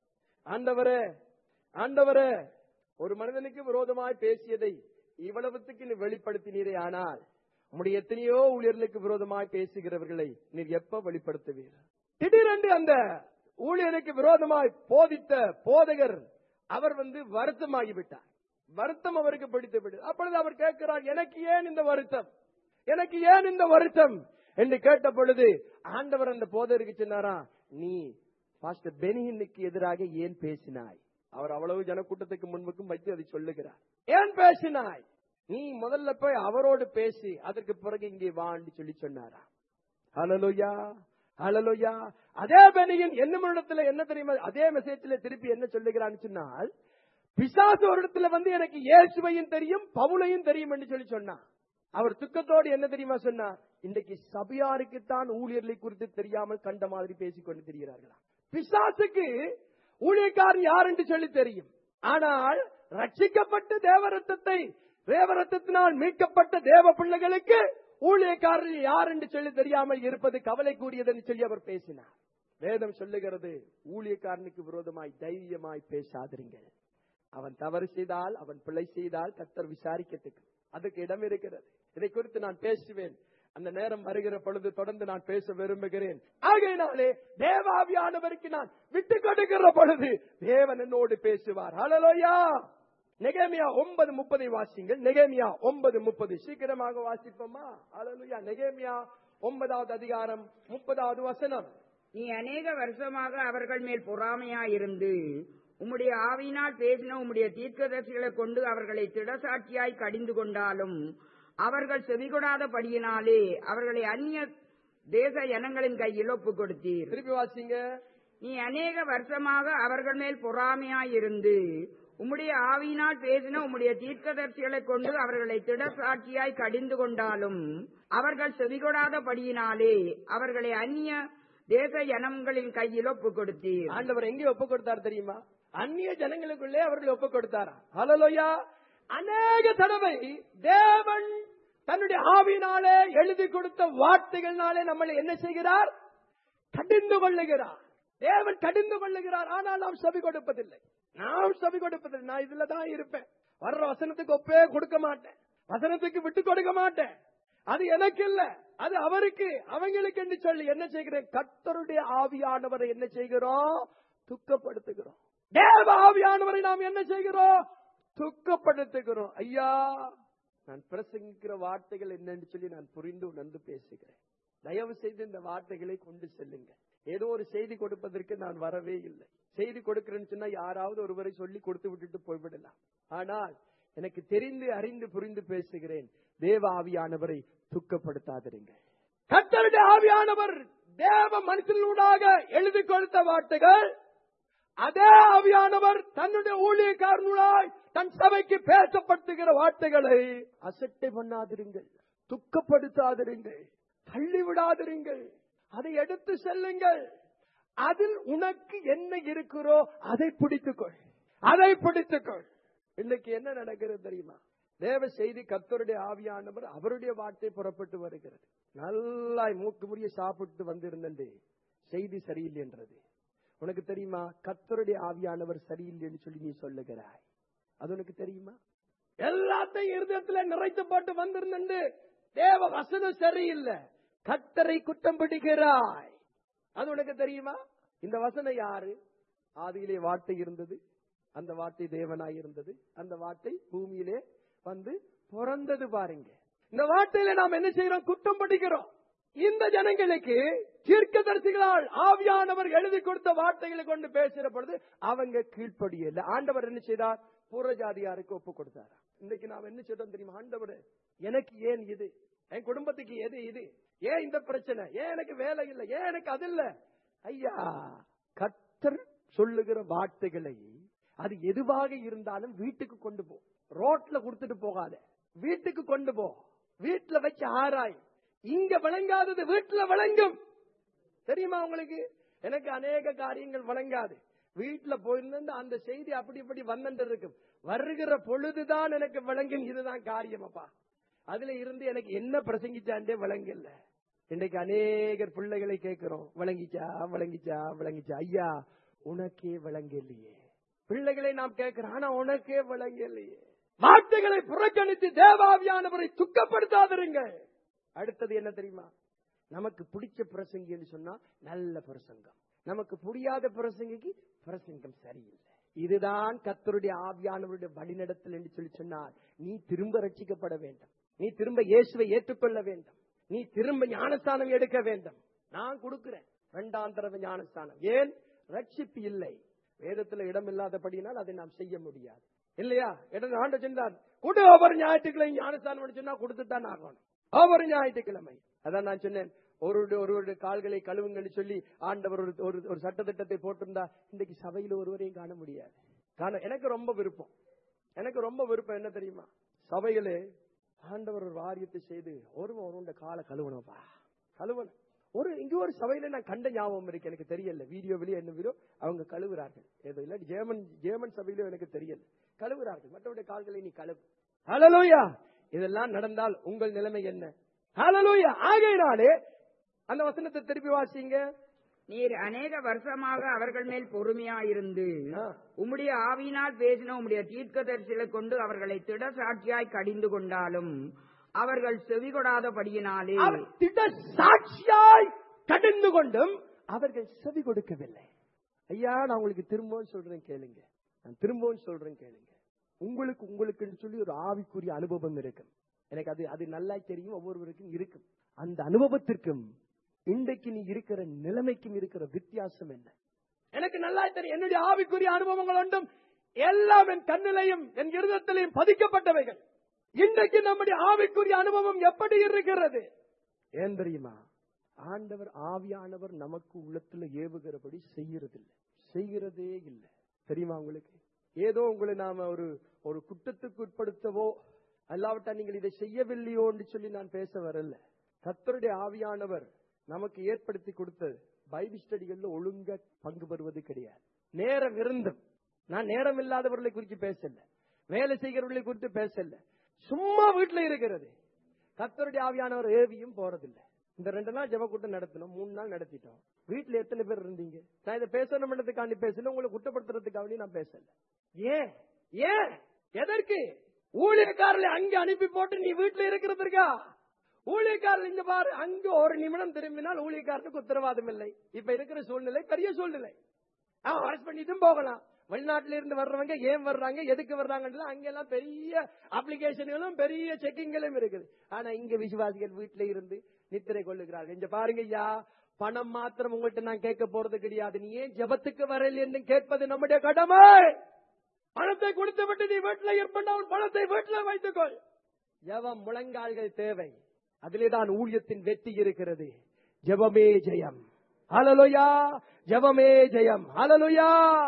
ஆண்டவரே ஆண்டவரே ஒரு மனிதனுக்கு விரோதமாய் பேசியதை இவ்வளவுத்துக்கு நீ வெளிப்படுத்தினீரே ஆனால் உம்முடைய எத்தனையோ ஊழியர்களுக்கு விரோதமாய் பேசுகிறவர்களை நீர் எப்ப வெளிப்படுத்துவீர் திடீரென்று அந்த ஊழியனுக்கு விரோதமாய் போதித்த போதகர் அவர் வந்து வருத்தமாகிவிட்டார் வருத்தம் அவருக்கு பிடித்து விட்டது அப்பொழுது அவர் கேட்கிறார் எனக்கு ஏன் இந்த வருத்தம் எனக்கு ஏன் இந்த வருத்தம் என்று கேட்ட பொழுது ஆண்டவர் அந்த போதருக்கு சொன்னாரா நீ பாஸ்டர் பெனியனுக்கு எதிராக ஏன் பேசினாய் அவர் அவ்வளவு ஜனக்கூட்டத்துக்கு முன்புக்கும் வைத்து அதை சொல்லுகிறார் ஏன் பேசினாய் நீ முதல்ல போய் அவரோடு பேசி அதற்கு பிறகு இங்கே வான்னு சொல்லி சொன்னாரா ஹalleluya ஹalleluya அதே பெனியன் என்ன இடத்துல என்ன தெரியுமா அதே மெசேஜ்ல திருப்பி என்ன சொல்லுகிறான்னு சொன்னால் பிசாசு ஒரு இடத்துல வந்து எனக்கு இயேசுவையும் தெரியும் பவுலையும் தெரியும் என்று சொல்லி சொன்னான் அவர் துக்கத்தோடு என்ன தெரியுமா சொன்னார் இன்றைக்கு சபையாருக்குத்தான் ஊழியர்களை குறித்து தெரியாமல் கண்ட மாதிரி பேசிக் கொண்டு திரிகிறார்களா பிசாசுக்கு ஊழியக்காரன் யார் என்று சொல்லி தெரியும் ஆனால் ரட்சிக்கப்பட்ட தேவரத்தத்தை தேவரத்தத்தினால் மீட்கப்பட்ட தேவ பிள்ளைகளுக்கு ஊழியக்காரர் யார் என்று சொல்லி தெரியாமல் இருப்பது கவலைக்கூடியது என்று சொல்லி அவர் பேசினார் வேதம் சொல்லுகிறது ஊழியக்காரனுக்கு விரோதமாய் தைரியமாய் பேசாதிருங்கள் அவன் தவறு செய்தால் அவன் பிழை செய்தால் கத்தர் விசாரிக்கத்துக்கு அதுக்கு இடம் இருக்கிறது இதை குறித்து நான் பேசுவேன் அந்த நேரம் வருகிற பொழுது தொடர்ந்து நான் பேச விரும்புகிறேன் ஆகையினாலே தேவாவியானவருக்கு நான் விட்டு கொடுக்கிற பொழுது தேவன் என்னோடு பேசுவார் ஹalleluya நெகேமியா ஒன்பது முப்பதை வாசிங்கள் நெகேமியா ஒன்பது முப்பது சீக்கிரமாக வாசிப்போமா ஹalleluya நெகேமியா ஒன்பதாவது அதிகாரம் முப்பதாவது வசனம் நீ அநேக வருஷமாக அவர்கள் மேல் பொறாமையாயிருந்து உம்முடைய ஆவியினால் பேசின உம்முடைய தீர்க்கதரிசிகளை கொண்டு அவர்களை திடசாட்சியாய் கடிந்து கொண்டாலும் அவர்கள் செவிகொடாதபடியினாலே அவர்களை அந்நிய தேச இனங்களின் கையில் ஒப்புக் கொடுத்தீர் திருப்பி வாசிங்க நீ அநேக வருஷமாக அவர்கள் மேல் பொறாமையாயிருந்து உம்முடைய ஆவியினால் பேசின உம்முடைய தீர்க்கதரிசிகளை கொண்டு அவர்களை திடசாட்சியாய் கடிந்து கொண்டாலும் அவர்கள் செவிகொடாதபடியினாலே அவர்களை அந்நிய தேச இனங்களின் கையில் ஒப்புக் கொடுத்தீர் ஆண்டவர் எங்கே ஒப்பு கொடுத்தார் தெரியுமா அந்நிய ஜனங்களுக்குள்ளே அவர்களை ஒப்பு கொடுத்தாரா ஹலலோயா அநேக தடவை தேவன் தன்னுடைய ஆவினாலே எழுதி கொடுத்த வார்த்தைகள்னாலே நம்மளை என்ன செய்கிறார் கடிந்து கொள்ளுகிறார் தேவன் கடிந்து கொள்ளுகிறார் ஆனால் நாம் செவி கொடுப்பதில்லை நாம் செவி கொடுப்பதில்லை நான் இதுல தான் இருப்பேன் வர்ற வசனத்துக்கு ஒப்பே கொடுக்க மாட்டேன் வசனத்துக்கு விட்டு கொடுக்க மாட்டேன் அது எனக்கு இல்ல அது அவருக்கு அவங்களுக்கு என்று சொல்லி என்ன செய்கிறேன் கர்த்தருடைய ஆவியானவரை என்ன செய்கிறோம் துக்கப்படுத்துகிறோம் தேவ ஆவியானவரை நாம் என்ன செய்கிறோம் துக்கப்படுத்துகிறோம் ஐயா நான் பிரசங்கிக்கிற வார்த்தைகள் என்னன்னு சொல்லி நான் புரிந்து உணர்ந்து பேசுகிறேன் தயவு செய்து இந்த வார்த்தைகளை கொண்டு செல்லுங்க ஏதோ ஒரு செய்தி கொடுப்பதற்கு நான் வரவே இல்லை செய்தி கொடுக்கிறேன்னு சொன்னா யாராவது ஒருவரை சொல்லி கொடுத்து விட்டுட்டு போய்விடலாம் ஆனால் எனக்கு தெரிந்து அறிந்து புரிந்து பேசுகிறேன் தேவ ஆவியானவரை துக்கப்படுத்தாதிருங்க கர்த்தருடைய ஆவியானவர் தேவ மனுஷனூடாக எழுதி கொடுத்த வார்த்தைகள் அதே ஆவியானவர் தன்னுடைய ஊழியக்காரனுடாய் தன் சபைக்கு பேசப்படுத்துகிற வார்த்தைகளை அசட்டை பண்ணாதிருங்கள் துக்கப்படுத்தாதிருங்கள் தள்ளி விடாதிருங்கள் அதை எடுத்து செல்லுங்கள் அதில் உனக்கு என்ன இருக்கிறோ அதை பிடித்துக்கொள் அதை பிடித்துக்கொள் இன்னைக்கு என்ன நடக்கிறது தெரியுமா தேவ செய்தி கர்த்தருடைய ஆவியானவர் அவருடைய வார்த்தை புறப்பட்டு வருகிறது நல்லா மூக்கு முடிய சாப்பிட்டு வந்திருந்தே செய்தி சரியில்லை என்றது உனக்கு தெரியுமா கர்த்தருடைய ஆவியானவர் சரியில்லைன்னு சொல்லி நீ சொல்லுகிறாய் அது உனக்கு தெரியுமா எல்லாத்தையும் இருதயத்துல நிறைத்து போட்டு வந்திருந்தே தேவ வசனம் சரியில்லை கத்தரை குற்றம் பிடிக்கிறாய் அது உனக்கு தெரியுமா இந்த வசனம் யாரு ஆதியிலே வார்த்தை இருந்தது அந்த வார்த்தை தேவனாய் இருந்தது அந்த வார்த்தை பூமியிலே வந்து பிறந்தது பாருங்க இந்த வார்த்தையில நாம் என்ன செய்யறோம் குற்றம் பிடிக்கிறோம் இந்த ஜனங்களுக்கு தீர்க்கதரிசிகளால் ஆவியானவர் எழுதி கொடுத்த வார்த்தைகளை கொண்டு பேசுற பொழுது அவங்க கீழ்ப்படியல ஆண்டவர் என்ன செய்தார் புறஜாதியாருக்கு ஒப்பு கொடுத்தார் இன்னைக்கு நாம் என்ன செய்தோம் தெரியுமா ஆண்டவர் எனக்கு ஏன் இது என் குடும்பத்துக்கு எது இது ஏன் இந்த பிரச்சனை ஏன் எனக்கு வேலை இல்லை ஏன் எனக்கு அது இல்ல ஐயா கத்தர் சொல்லுகிற வார்த்தைகளை அது எதுவாக இருந்தாலும் வீட்டுக்கு கொண்டு போ ரோட்ல கொடுத்துட்டு போகாத வீட்டுக்கு கொண்டு போ வீட்டுல வச்சு ஆராய் இங்க விளங்காதது வீட்டுல விளங்கும் தெரியுமா உங்களுக்கு எனக்கு அநேக காரியங்கள் விளங்காது வீட்டுல போயிருந்து அந்த செய்தி அப்படி இப்படி வந்துட்டு இருக்கும் வருகிற பொழுதுதான் எனக்கு விளங்கும் இதுதான் காரியம் அப்பா அதுல இருந்து எனக்கு என்ன பிரசங்கிச்சாண்டே விளங்கல இன்னைக்கு அநேகர் பிள்ளைகளை கேட்கிறோம் விளங்கிச்சா விளங்கிச்சா விளங்கிச்சா ஐயா உனக்கே விளங்கலையே பிள்ளைகளை நாம் கேட்கிறோம் ஆனா உனக்கே விளங்கலையே வார்த்தைகளை புறக்கணித்து தேவாவியானவரை துக்கப்படுத்தாதிருங்க அடுத்தது என்ன தெரியுமா நமக்கு பிடிச்ச பிரசங்கின்னு சொன்னா நல்ல பிரசங்கம் நமக்கு புரியாத பிரசங்கிக்கு பிரசங்கம் சரியில்லை இதுதான் கத்தருடைய ஆவியானவருடைய வழிநடத்தல் என்று சொல்லி சொன்னால் நீ திரும்ப ரட்சிக்கப்பட வேண்டும் நீ திரும்ப இயேசுவை ஏற்றுக்கொள்ள வேண்டும் நீ திரும்ப ஞானஸ்தானம் எடுக்க வேண்டும் நான் கொடுக்கிறேன் இரண்டாம் தடவை ஞானஸ்தானம் ஏன் ரட்சிப்பு இல்லை வேதத்துல இடம் இல்லாதபடியினால் அதை நாம் செய்ய முடியாது இல்லையா இடம் ஆண்டு சென்றார் கொடு ஒவ்வொரு ஞாயிற்றுக்கிழமை ஞானஸ்தானம் சொன்னா கொடுத்துதான் ஆகணும் ஒவ்வொரு ஞாயிற்றுக்கிழமை அதான் நான் சொன்னேன் ஒருவருடைய ஒருவருடைய கால்களை கழுவுங்கன்னு சொல்லி ஆண்டவர் ஒரு ஒரு ஒரு சட்டத்திட்டத்தை போட்டிருந்தா இன்றைக்கு சபையில ஒருவரையும் காண முடியாது காண எனக்கு ரொம்ப விருப்பம் எனக்கு ரொம்ப விருப்பம் என்ன தெரியுமா சபைகளே ஆண்டவர் ஒரு வாரியத்தை செய்து ஒருவன் ஒருவன் காலை கழுவணும்ப்பா கழுவணும் ஒரு இங்க ஒரு சபையில நான் கண்ட ஞாபகம் இருக்கு எனக்கு தெரியல வீடியோ வெளியே என்ன வீடியோ அவங்க கழுவுறார்கள் ஏதோ இல்ல ஜேமன் ஜேமன் சபையிலும் எனக்கு தெரியல கழுவுறார்கள் மற்றவருடைய கால்களை நீ கழுவு ஹalleluya இதெல்லாம் நடந்தால் உங்கள் நிலைமை என்ன ஹalleluya ஆகையினாலே அந்த வசனத்தை திருப்பி வாசிங்க நீர் அநேக வருஷமாக அவர்கள் மேல் பொறுமையாயிருந்து ஆ. உம்முடைய ஆவியினால் பேசின உம்முடைய தீர்க்கதரிசிகளை கொண்டு அவர்களை திட சாட்சியாய் கடிந்து கொண்டாலும் அவர்கள் செவிகொடாதபடியினாலே அவர் திட சாட்சியாய் கடிந்து கொண்டும் அவர்கள் செவி கொடுக்கவில்லை ஐயா நான் உங்களுக்கு திரும்பவும் சொல்றேன் கேளுங்க நான் திரும்பவும் சொல்றேன் கேளுங்க உங்களுக்கு உங்களுக்குன்னு சொல்லி ஒரு ஆவிக்குரிய அனுபவம் இருக்கும் எனக்கு அது அது நல்லா தெரியும் ஒவ்வொருவருக்கும் இருக்கும் அந்த அனுபவத்திற்கும் இன்றைக்கு நீ இருக்கிற நிலைமைக்கும் இருக்கிற வித்தியாசம் என்ன எனக்கு நல்லா தெரியும் என்னுடைய ஆவிக்குரிய அனுபவங்கள் ஒன்றும் எல்லாம் என் கண்ணிலையும் என் இருதத்திலையும் பதிக்கப்பட்டவைகள் இன்றைக்கு நம்முடைய ஆவிக்குரிய அனுபவம் எப்படி இருக்கிறது ஏன் தெரியுமா ஆண்டவர் ஆவியானவர் நமக்கு உள்ளத்துல ஏவுகிறபடி செய்யறதில்லை செய்கிறதே இல்லை தெரியுமா உங்களுக்கு ஏதோ உங்களை நாம ஒரு ஒரு குற்றத்துக்கு உட்படுத்தவோ அல்லாவிட்டா நீங்கள் இதை செய்யவில்லையோன்னு சொல்லி நான் பேச வரல கத்தருடைய ஆவியானவர் நமக்கு ஏற்படுத்தி கொடுத்த பைபிள் ஸ்டடிகள்ல ஒழுங்கா பங்கு பெறுவது கிடையாது நேரம் இருந்தும் நான் நேரம் இல்லாதவர்களை குறித்து பேசல வேலை செய்கிறவர்களை குறித்து பேசல சும்மா வீட்டுல இருக்கிறது கத்தருடைய ஆவியானவர் ஏவியும் போறதில்லை இந்த ரெண்டு நாள் ஜெப கூட்டம் நடத்தினோம் மூணு நாள் நடத்திட்டோம் வீட்டுல எத்தனை பேர் இருந்தீங்க நான் இதை பேசணும்ன்றதுக்காண்டி பேசல உங்களை குற்றப்படுத்துறதுக்காண்டி நான் பேசல ஏன் ஏன் எதற்கு ஊழியக்காரர்களை அங்க அனுப்பி போட்டு நீ வீட்டுல இருக்கிறதுக்கா ஊழியக்காரர் இங்க பாரு அங்க ஒரு நிமிடம் திரும்பினால் ஊழியக்காரனுக்கு உத்தரவாதம் இல்லை இப்ப இருக்கிற சூழ்நிலை பெரிய சூழ்நிலை அவன் அரெஸ்ட் பண்ணிட்டும் போகலாம் வெளிநாட்டுல இருந்து வர்றவங்க ஏன் வர்றாங்க எதுக்கு வர்றாங்கன்னு அங்கெல்லாம் பெரிய அப்ளிகேஷன்களும் பெரிய செக்கிங்களும் இருக்குது ஆனா இங்க விசுவாசிகள் வீட்டுல இருந்து நித்திரை கொள்ளுகிறார்கள் இங்க பாருங்க ஐயா பணம் மாத்திரம் உங்கள்கிட்ட நான் கேட்க போறது கிடையாது நீ ஏன் ஜபத்துக்கு வரல என்று கேட்பது நம்முடைய கடமை பணத்தை கொடுத்து விட்டு நீ வீட்டுல இருப்பேன் பணத்தை வீட்டுல வைத்துக்கொள் ஜபம் முழங்கால்கள் தேவை அதிலேதான் ஊழியத்தின் வெற்றி இருக்கிறது ஜபமே ஜெயம் ஹalleluya ஜபமே ஜெயம் ஹalleluya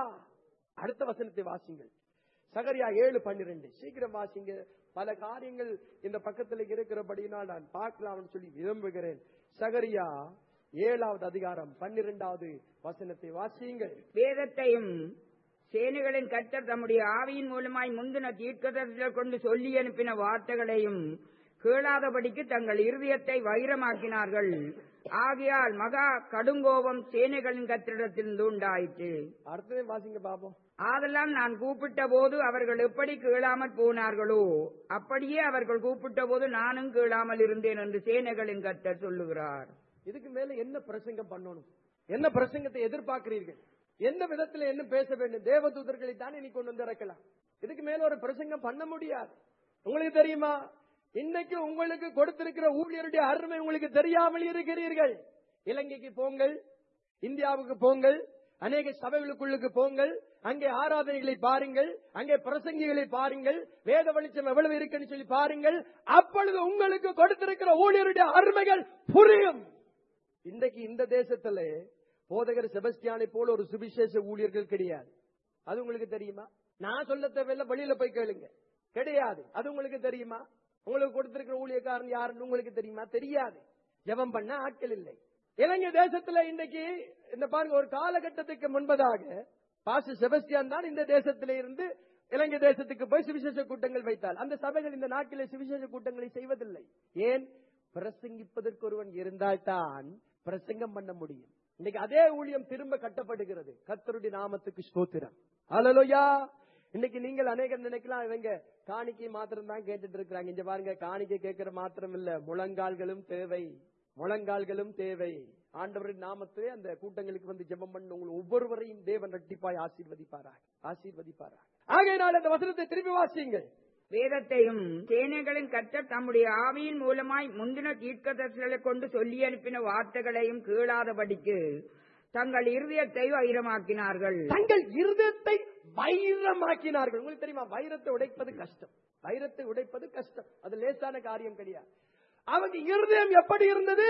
அடுத்த வசனத்தை வாசிங்கள் சகரியா ஏழு பன்னிரண்டு சீக்கிரம் வாசிங்க பல காரியங்கள் இந்த பக்கத்தில் இருக்கிறபடினால் நான் பார்க்கலாம்னு சொல்லி விரும்புகிறேன் சகரியா ஏழாவது அதிகாரம் பன்னிரெண்டாவது வசனத்தை வாசியுங்கள் வேதத்தையும் சேனைகளின் கர்த்தர் தம்முடைய ஆவியின் மூலமாய் முந்தின தீர்க்கதரிசிகள் கொண்டு சொல்லி அனுப்பின வார்த்தைகளையும் கேளாதபடிக்கு தங்கள் இருதயத்தை வைரமாக்கினார்கள் ஆகையால் மகா கடுங்கோபம் சேனைகளின் கத்திரிடத்திலிருந்து உண்டாயிற்று அடுத்ததே வாசிங்க பாப்போம் ஆதெல்லாம் நான் கூப்பிட்ட போது அவர்கள் எப்படி கேளாமற் போனார்களோ அப்படியே அவர்கள் கூப்பிட்ட போது நானும் கேளாமல் இருந்தேன் என்று சேனைகளின் கர்த்தர் சொல்லுகிறார் இதுக்கு மேல என்ன பிரசங்கம் பண்ணணும் என்ன பிரசங்கத்தை எதிர்பார்க்கிறீர்கள் எந்த விதத்துல என்ன பேச வேண்டும் தேவதூதர்களை தானே நீ கொண்டு வந்து இறக்கலாம் இதுக்கு மேல ஒரு பிரசங்கம் பண்ண முடியாது உங்களுக்கு தெரியுமா இன்னைக்கு உங்களுக்கு கொடுத்திருக்கிற ஊழியருடைய அருமை உங்களுக்கு தெரியாமல் இருக்கிறீர்கள் இலங்கைக்கு போங்கள் இந்தியாவுக்கு போங்கள் அநேக சபைகளுக்குள்ளுக்கு போங்கள் அங்கே ஆராதனைகளை பாருங்கள் அங்கே பிரசங்கிகளை பாருங்கள் வேத வெளிச்சம் எவ்வளவு இருக்குன்னு சொல்லி பாருங்கள் அப்பொழுது உங்களுக்கு கொடுத்திருக்கிற ஊழியருடைய அருமைகள் புரியும் இன்றைக்கு இந்த தேசத்துல போதகர் செபஸ்டியானை போல ஒரு சுவிசேஷ ஊழியர்கள் கிடையாது அது உங்களுக்கு தெரியுமா நான் சொல்ல தேவையில்ல வெளியில போய் கேளுங்க கிடையாது அது உங்களுக்கு தெரியுமா உங்களுக்கு கொடுத்திருக்கிற ஊழியக்காரன் யாருன்னு உங்களுக்கு தெரியுமா தெரியாது ஜெபம் பண்ண ஆட்கள் இல்லை இலங்கை தேசத்துல இன்னைக்கு இந்த பாருங்க ஒரு காலகட்டத்துக்கு முன்பதாக பாஸ்டர் செபஸ்டியான் தான் இந்த தேசத்திலே இருந்து இலங்கை தேசத்துக்கு போய் சுவிசேஷ கூட்டங்கள் வைத்தால் அந்த சபைகள் இந்த நாட்டிலே சுவிசேஷ கூட்டங்களை செய்வதில்லை ஏன் பிரசங்கிப்பதற்கு ஒருவன் இருந்தால்தான் பிரசங்கம் பண்ண முடியும் இன்னைக்கு அதே ஊழியம் திரும்ப கட்டப்படுகிறது கர்த்தருடைய நாமத்துக்கு ஸ்தோத்திரம் ஹalleluya இன்னைக்கு நீங்கள் அநேகர் நினைக்கலாம் இவங்க காணிக்கை மாத்திரம் தான் கேட்டுட்டு இருக்கிறாங்க இங்க பாருங்க காணிக்கை கேட்கிற மாத்திரம் இல்ல முழங்கால்களும் தேவை முழங்கால்களும் தேவை ஆண்டவரின் நாமத்திலே அந்த கூட்டங்களுக்கு வந்து ஜெபம் பண்ண உங்கள் ஒவ்வொருவரையும் தேவன் ரெட்டிப்பாய் ஆசீர்வதிப்பாராக ஆசீர்வதிப்பாராக ஆகையினால் அந்த வசனத்தை திருப்பி வாசியுங்கள் வேதத்தையும் சேனைகளின் கர்த்தர் தம்முடைய ஆவியின் மூலமாய் முந்தின தீர்க்கதரிசிகளை கொண்டு சொல்லி அனுப்பின வார்த்தைகளையும் கேளாதபடிக்கு தங்கள் இருதயத்தை வைரமாக்கினார்கள் தங்கள் இருதயத்தை வைரமாக்கினார்கள் உங்களுக்கு தெரியுமா வைரத்தை உடைப்பது கஷ்டம் வைரத்தை உடைப்பது கஷ்டம் அது லேசான காரியம் கிடையாது அவங்க இருதயம் எப்படி இருந்தது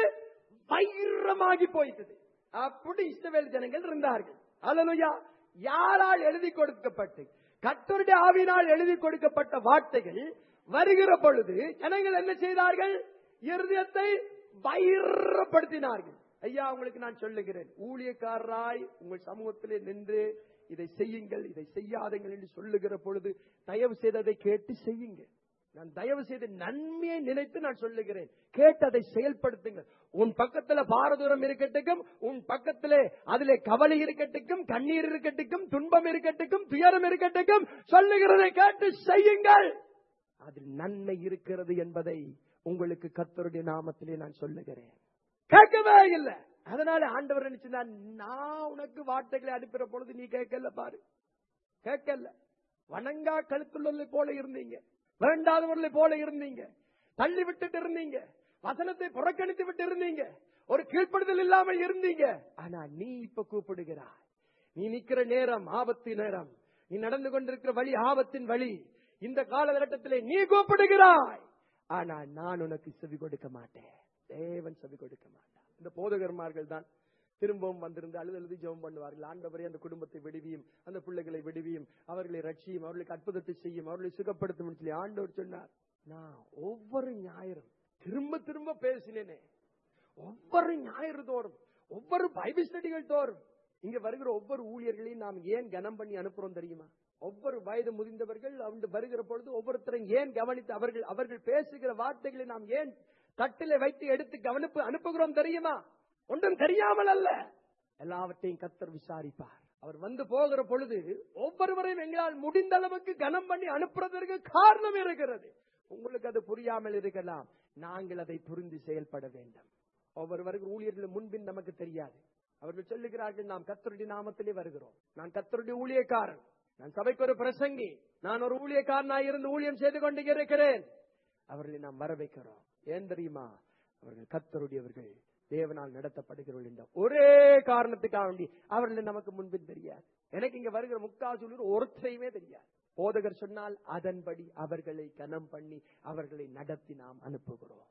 வைரமாகி போயிட்டது அப்படி இஸ்ரவேல் ஜனங்கள் இருந்தார்கள் அல்லலுயா யாரால் எழுதி கொடுக்கப்பட்டு கத்தருடைய ஆவினால் எழுதி கொடுக்கப்பட்ட வார்த்தைகள் வருகிற பொழுது ஜனங்கள் என்ன செய்தார்கள் இருதயத்தை வைரப்படுத்தினார்கள் ஐயா உங்களுக்கு நான் சொல்லுகிறேன் ஊழியக்காரராய் உங்கள் சமூகத்திலே நின்று இதை செய்யுங்கள் இதை செய்யாதீங்கள் என்று சொல்லுகிற பொழுது தயவு செய்து அதை கேட்டு செய்யுங்க நான் தயவு செய்து நன்மையை நினைத்து நான் சொல்லுகிறேன் கேட்டு அதை செயல்படுத்துங்கள் உன் பக்கத்துல பாரதூரம் இருக்கட்டுக்கும் உன் பக்கத்திலே அதிலே கவலை இருக்கட்டுக்கும் கண்ணீர் இருக்கட்டுக்கும் துன்பம் இருக்கட்டுக்கும் துயரம் இருக்கட்டுக்கும் சொல்லுகிறதை கேட்டு செய்யுங்கள் அதில் நன்மை இருக்கிறது என்பதை உங்களுக்கு கர்த்தருடைய நாமத்திலே நான் சொல்லுகிறேன் கேட்கவே இல்லை அதனால ஆண்டவர் நினைச்சுனா நான் உனக்கு வார்த்தைகளை அனுப்புற பொழுது நீ கேட்கல பாரு கேட்கல வணங்கா கழுத்துள்ளதை போல இருந்தீங்க வேண்டாதவர்களை போல இருந்தீங்க தள்ளி விட்டுட்டு இருந்தீங்க வசனத்தை புறக்கணித்து விட்டு இருந்தீங்க ஒரு கீழ்ப்படுதல் இல்லாமல் இருந்தீங்க ஆனா நீ இப்ப கூப்பிடுகிறாய் நீ நிக்கிற நேரம் ஆபத்து நேரம் நீ நடந்து கொண்டிருக்கிற வழி ஆபத்தின் வழி இந்த காலகட்டத்திலே நீ கூப்பிடுகிறாய் ஆனா நான் உனக்கு செவி கொடுக்க மாட்டேன் தேவன் செவி கொடுக்க மாட்டான் இந்த போதகர்மார்கள் தான் திரும்பவும் வந்திருந்து அழுது அழுது ஜெபம் பண்ணுவார்கள் ஆண்டவரே அந்த குடும்பத்தை விடுவியும் அந்த பிள்ளைகளை விடுவியும் அவர்களை ரட்சியும் அவர்களுக்கு அற்புதத்தை செய்யும் அவர்களை சுகப்படுத்தும் சொல்லி ஆண்டவர் சொன்னார் நான் ஒவ்வொரு ஞாயிறும் திரும்ப திரும்ப பேசினேனே ஒவ்வொரு ஞாயிறு தோறும் ஒவ்வொரு பைபிள் ஸ்டடிகள் தோறும் இங்க வருகிற ஒவ்வொரு ஊழியர்களையும் நாம் ஏன் கனம் பண்ணி அனுப்புறோம் தெரியுமா வயது முதிர்ந்தவர்கள் அவங்க வருகிற பொழுது ஒவ்வொருத்தரும் ஏன் கவனித்து அவர்கள் அவர்கள் பேசுகிற வார்த்தைகளை நாம் ஏன் தட்டிலே வைத்து எடுத்து கவனிப்பு அனுப்புகிறோம் தெரியுமா ஒன்றும் தெரியாமல் அல்ல எல்லாவற்றையும் கத்தர் விசாரிப்பார் அவர் வந்து போகிற பொழுது ஒவ்வொருவரையும் எங்களால் முடிந்த அளவுக்கு கனம் பண்ணி அனுப்புறதற்கு காரணம் இருக்கிறது உங்களுக்கு அது புரியாமல் இருக்கலாம் நாங்கள் அதை புரிந்து செயல்பட வேண்டும் ஒவ்வொருவருக்கு ஊழியர்கள் முன்பின் நமக்கு தெரியாது அவர்கள் சொல்லுகிறார்கள் நாம் கத்தருடைய நாமத்திலே வருகிறோம் நான் கத்தருடைய ஊழியக்காரன் நான் சபைக்கு ஒரு பிரசங்கி நான் ஒரு ஊழியக்காரனாய் இருந்து ஊழியம் செய்து கொண்டு இருக்கிறேன் அவர்களை நாம் வர வைக்கிறோம் ஏன் தெரியுமா அவர்கள் கத்தருடையவர்கள் தேவனால் நடத்தப்படுகிறவர்கள் என்ற ஒரே காரணத்துக்காக வேண்டி அவர்கள் நமக்கு முன்பின் தெரியாது எனக்கு இங்க வருகிற முக்காசூலூர் ஒருத்தரையுமே தெரியாது போதகர் சொன்னால் அதன்படி அவர்களை கனம் பண்ணி அவர்களை நடத்தி நாம் அனுப்புகிறோம்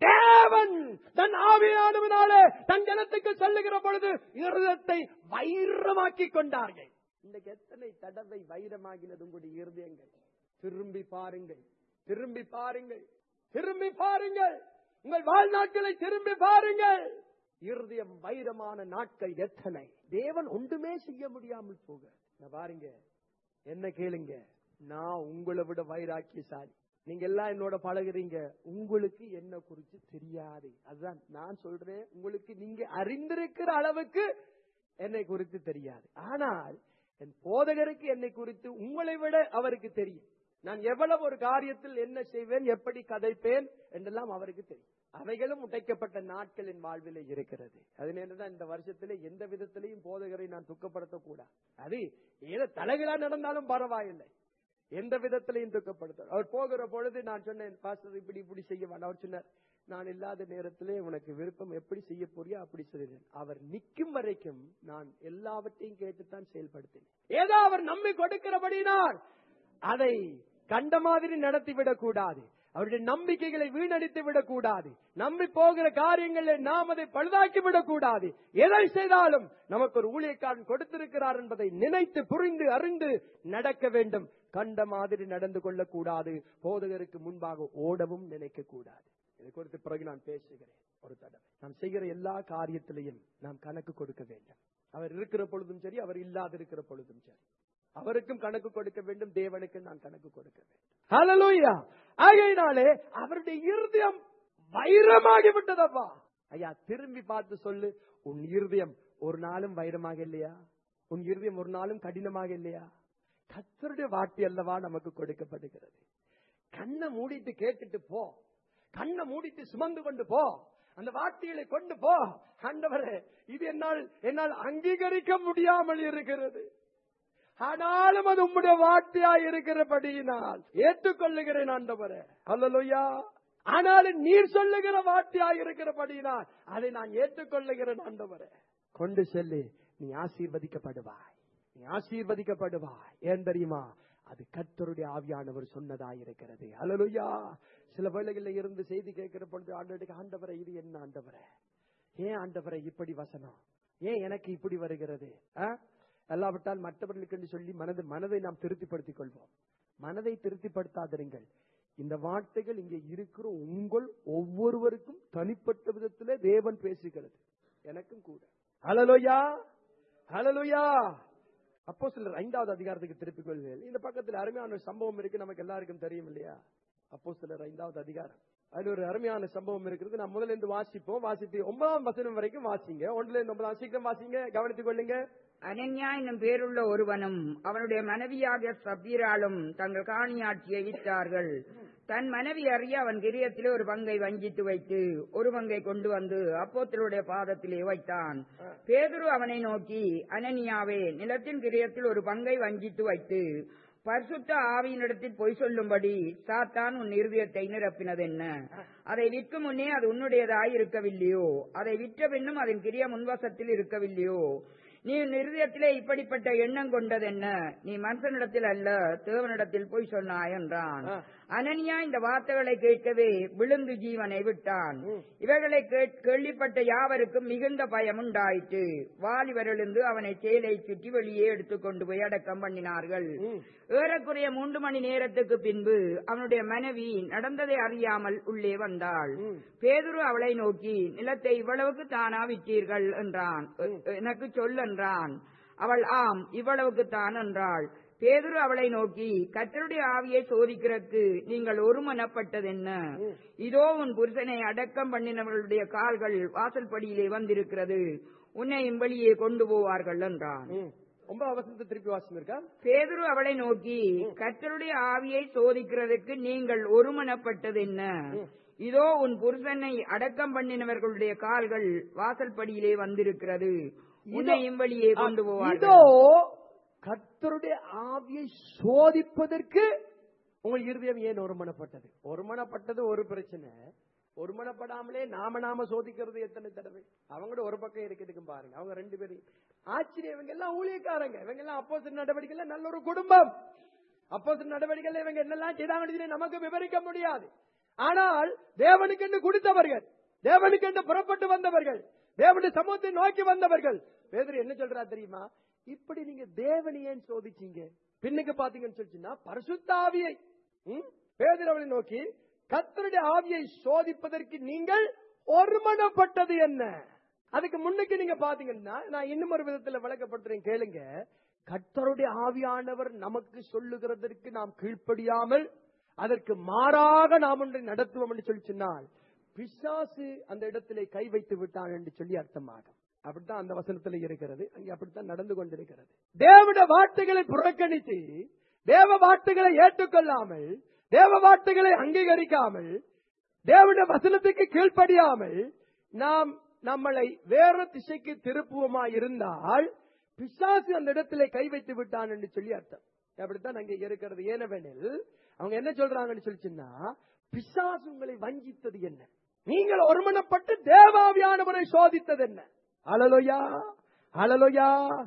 தேவன் தன் ஆவியானவனாலே தன் ஜனத்துக்கு சொல்லுகிற பொழுது இருதத்தை வைரமாக்கி கொண்டார்கள் இன்றைக்கு எத்தனை தடவை வைரமாகினது உங்களுடைய இருதயங்கள் திரும்பி பாருங்கள் திரும்பி பாருங்கள் திரும்பி பாருங்கள் உங்கள் வாழ்நாட்களை திரும்பி பாருங்கள் இருதயம் வைரமான நாட்கள் எத்தனை தேவன் ஒன்றுமே செய்ய முடியாமல் போக நான் பாருங்க என்ன கேளுங்க நான் உங்களை விட வைராக்கியசாலி நீங்க எல்லாம் என்னோட பழகுறீங்க உங்களுக்கு என்ன குறித்து தெரியாது அதுதான் நான் சொல்றேன் உங்களுக்கு நீங்க அறிந்திருக்கிற அளவுக்கு என்னை குறித்து தெரியாது ஆனால் என் போதகருக்கு என்னை குறித்து உங்களை விட அவருக்கு தெரியும் நான் எவ்வளவு ஒரு காரியத்தில் என்ன செய்வேன் எப்படி கதைப்பேன் என்றெல்லாம் அவருக்கு தெரியும் அவைகளும் உடைக்கப்பட்ட நாட்கள் என் வாழ்விலே இருக்கிறது அதனாலதான் இந்த வருஷத்திலே எந்த விதத்திலையும் போதகரை நான் துக்கப்படுத்தக்கூடாது அது ஏதோ தலைகளா நடந்தாலும் பரவாயில்லை எந்த விதத்திலையும் துக்கப்படுத்த அவர் போகிற பொழுது நான் சொன்னேன் பாஸ்டர் இப்படி இப்படி செய்ய வேண்டாம் அவர் சொன்னார் நான் இல்லாத நேரத்திலே உனக்கு விருப்பம் எப்படி செய்ய போறியோ அப்படி சொல்லினேன் அவர் நிற்கும் வரைக்கும் நான் எல்லாவற்றையும் கேட்டுத்தான் செயல்படுத்தினேன் ஏதோ அவர் நம்பி கொடுக்கிறபடினால் அதை கண்ட மாதிரி நடத்திவிடக் கூடாது அவருடைய நம்பிக்கைகளை வீணடித்து விடக்கூடாது நம்பி போகிற காரியங்களை நாம் அதை பழுதாக்கி விடக்கூடாது எதை செய்தாலும் நமக்கு ஒரு ஊழியக்காரன் கொடுத்திருக்கிறார் என்பதை நினைத்து புரிந்து அறிந்து நடக்க வேண்டும் கண்ட மாதிரி நடந்து கொள்ளக்கூடாது போதகருக்கு முன்பாக ஓடவும் நினைக்க கூடாது இதை குறித்து பிறகு நான் பேசுகிறேன் ஒரு தடவை நாம் செய்கிற எல்லா காரியத்திலையும் நாம் கணக்கு கொடுக்க வேண்டும் அவர் இருக்கிற பொழுதும் சரி அவர் இல்லாது இருக்கிற பொழுதும் சரி அவருக்கும் கணக்கு கொடுக்க வேண்டும் தேவனுக்கு நான் கணக்கு கொடுக்க வேண்டும் ஹalleluya ஆகையினாலே அவருடைய இருதயம் வைரமாகி விட்டதப்பா ஐயா திரும்பி பார்த்து சொல்லு உன் இருதயம் ஒரு நாளும் வைரமாக இல்லையா உன் இருதயம் ஒரு நாளும் கடினமாக இல்லையா கத்தருடைய வாட்டி அல்லவா நமக்கு கொடுக்கப்படுகிறது கண்ணை மூடிட்டு கேட்டுட்டு போ கண்ணை மூடிட்டு சுமந்து கொண்டு போ அந்த வார்த்தைகளை கொண்டு போ ஆண்டவரே இது என்னால் என்னால் அங்கீகரிக்க முடியாமல் இருக்கிறது ஆனாலும் அது உம்முடைய வார்த்தையா இருக்கிறபடியினால் ஏற்றுக்கொள்ளுகிறேன் ஆண்டவரே அல்லலுயா ஆனாலும் நீர் சொல்லுகிற வார்த்தையா இருக்கிறபடியினால் அதை நான் ஏற்றுக்கொள்ளுகிறேன் ஆண்டவரே கொண்டு செல்லு நீ ஆசீர்வதிக்கப்படுவாய் நீ ஆசீர்வதிக்கப்படுவாய் ஏன் தெரியுமா அது கர்த்தருடைய ஆவியானவர் சொன்னதாய் இருக்கிறது அல்லலுயா சில வேளைகளில் இருந்து செய்தி கேட்கிற பொழுது ஆண்டவருக்கு ஆண்டவரை இது என்ன ஆண்டவரே ஏன் ஆண்டவரை இப்படி வசனம் ஏன் எனக்கு இப்படி வருகிறது ஆ? அல்லாவிட்டால் மற்றவர்களுக்கு என்று சொல்லி மனது மனதை நாம் திருப்திப்படுத்திக் கொள்வோம் மனதை திருப்திப்படுத்தாதிருங்கள் இந்த வார்த்தைகள் இங்கே இருக்கிற உங்கள் ஒவ்வொருவருக்கும் தனிப்பட்ட விதத்திலே தேவன் பேசுகிறது எனக்கும் கூட ஹலலோயா ஹலலோயா அப்போ சிலர் ஐந்தாவது அதிகாரத்துக்கு திருப்பிக் கொள்வேன் இந்த பக்கத்தில் அருமையான ஒரு சம்பவம் இருக்கு நமக்கு எல்லாருக்கும் தெரியும் இல்லையா அப்போ சிலர் ஐந்தாவது அதிகாரம் அதுல ஒரு அருமையான சம்பவம் இருக்கிறது நான் முதல்ல இருந்து வாசிப்போம் வாசித்து ஒன்பதாம் வசனம் வரைக்கும் வாசிங்க ஒன்றுல இருந்து ஒன்பதாம் சீக்கிரம் வாசிங்க கவனித்துக் கொள்ளுங்க அனன்யா என்னும் பேருள்ள ஒருவனும் அவனுடைய மனைவியாகிய சப்பீராலும் தங்கள் காணியாட்சியை விற்றார்கள் தன் மனைவி அறிய அவன் கிரியத்திலே ஒரு பங்கை வஞ்சித்து வைத்து ஒரு பங்கை கொண்டு வந்து அப்போத்தலுடைய பாதத்திலே வைத்தான் பேதுரு அவனை நோக்கி அனனியாவே நிலத்தின் கிரியத்தில் ஒரு பங்கை வஞ்சித்து வைத்து பரிசுத்த ஆவியினிடத்தில் பொய் சொல்லும்படி சாத்தான் உன் இருதயத்தை நிரப்பினதென்ன அதை விற்கும் முன்னே அது உன்னுடையதாய் இருக்கவில்லையோ அதை விற்ற பின்னும் அதன் கிரிய முன்வசத்தில் இருக்கவில்லையோ நீ உன் இருதயத்திலே இப்படிப்பட்ட எண்ணம் கொண்டதென்ன நீ மனுஷனிடத்தில் அல்ல தேவனிடத்தில் போய் சொன்னாய் என்றான் ஆ. அனனியா இந்த வார்த்தைகளை கேட்கவே விழுந்து ஜீவனை விட்டான் இவைகளை கேட்- கேள்விப்பட்ட யாவருக்கும் மிகுந்த பயம் உண்டாயிற்று வாலிபர் எழுந்து அவனை சேலை சுற்றி வெளியே எடுத்துக் கொண்டு போய் அடக்கம் பண்ணினார்கள் ஏறக்குறைய மூன்று மணி நேரத்துக்கு பின்பு அவனுடைய மனைவி நடந்ததை அறியாமல் உள்ளே வந்தாள் பேதுரு அவளை நோக்கி நிலத்தை இவ்வளவுக்கு தானா விற்றீர்கள் என்றான் "எ- எனக்கு சொல் என்றான் அவள் ஆம் இவ்வளவுக்கு தான் என்றாள் பேதுரு அவளை நோக்கி கர்த்தருடைய ஆவியை சோதிக்கிறதுக்கு நீங்கள் ஒருமனப்பட்டதென்ன இதோ உன் புருஷனை அடக்கம் பண்ணினவர்களுடைய கால்கள் வாசல்படியிலே வந்திருக்கிறது உன்னை வெளியே கொண்டு போவார்கள் என்றான் ம். ஒன்பதாம் வசனத்தை திருப்பி வாசம் இருக்கா பேதுரு அவளை நோக்கி கர்த்தருடைய ஆவியை சோதிக்கிறதுக்கு நீங்கள் ஒருமனப்பட்டது என்ன இதோ உன் புருஷனை அடக்கம் பண்ணினவர்களுடைய கால்கள் வாசல்படியிலே வந்திருக்கிறது உன்னை இவ்வழியே கொண்டு இதோ போவார்கள் கர்த்தருடைய ஆவியை சோதிப்பதற்கு உங்கள் இருதயம் ஏன் ஒருமனப்பட்டது ஒருமனப்பட்டது ஒரு பிரச்சனை ஒருமனப்படாமலே நாம நாம சோதிக்கிறது எத்தனை தடவை அவங்களோட ஒரு பக்கம் இருக்கிறதுக்கு பாருங்க அவங்க ரெண்டு பேரும் ஆச்சரியம் இவங்க எல்லாம் ஊழியக்காரங்க இவங்க எல்லாம் அப்போ நடவடிக்கையில நல்ல ஒரு குடும்பம் அப்போ நடவடிக்கையில இவங்க என்னெல்லாம் செய்தாங்கன்னு நமக்கு விவரிக்க முடியாது ஆனால் தேவனுக்கு என்று கொடுத்தவர்கள் தேவனுக்கு என்று புறப்பட்டு வந்தவர்கள் தேவனுடைய சமூகத்தை நோக்கி வந்தவர்கள் பேதர் என்ன சொல்றா தெரியுமா இப்படி நீங்க தேவனை ஏன் சோதிச்சீங்க பின்னுக்கு பாத்தீங்கன்னு சொல்லிச்சுன்னா பரிசுத்தாவியை ம்? பேதுரு அவளை நோக்கி கர்த்தருடைய ஆவியை சோதிப்பதற்கு நீங்கள் ஒருமனப்பட்டது என்ன அதுக்கு முன்னுக்கு நீங்க பாத்தீங்கன்னா நான் இன்னும் ஒரு விதத்துல விளக்கப்படுத்துறேன் கேளுங்க கர்த்தருடைய ஆவியானவர் நமக்கு சொல்லுகிறதற்கு நாம் கீழ்ப்படியாமல் அதற்கு மாறாக நாம் ஒன்றை நடத்துவோம் என்று சொல்லி சொன்னால் பிசாசு அந்த இடத்திலே கை வைத்து விட்டான் என்று சொல்லி அர்த்தமாகும் அப்படித்தான் அந்த வசனத்துல இருக்கிறது அங்கே அப்படித்தான் நடந்து கொண்டிருக்கிறது தேவட வார்த்தைகளை புறக்கணித்து தேவ வார்த்தைகளை ஏற்றுக்கொள்ளாமல் தேவ வார்த்தைகளை அங்கீகரிக்காமல் தேவனுடைய வசனத்துக்கு கீழ்ப்படியாமல் நாம் நம்மளை வேற திசைக்கு திருப்புவமா இருந்தால் பிசாசு அந்த இடத்திலே கை வைத்து விட்டான் என்று சொல்லி அர்த்தம் அப்படித்தான் அங்கே இருக்கிறது ஏனவெனில் அவங்க என்ன சொல்றாங்கன்னு சொல்லிச்சுன்னா பிசாசு உங்களை வஞ்சித்தது என்ன நீங்கள் ஒருமனப்பட்டு தேவாவியானவரை சோதித்தது என்ன அழலோயா அழலோயா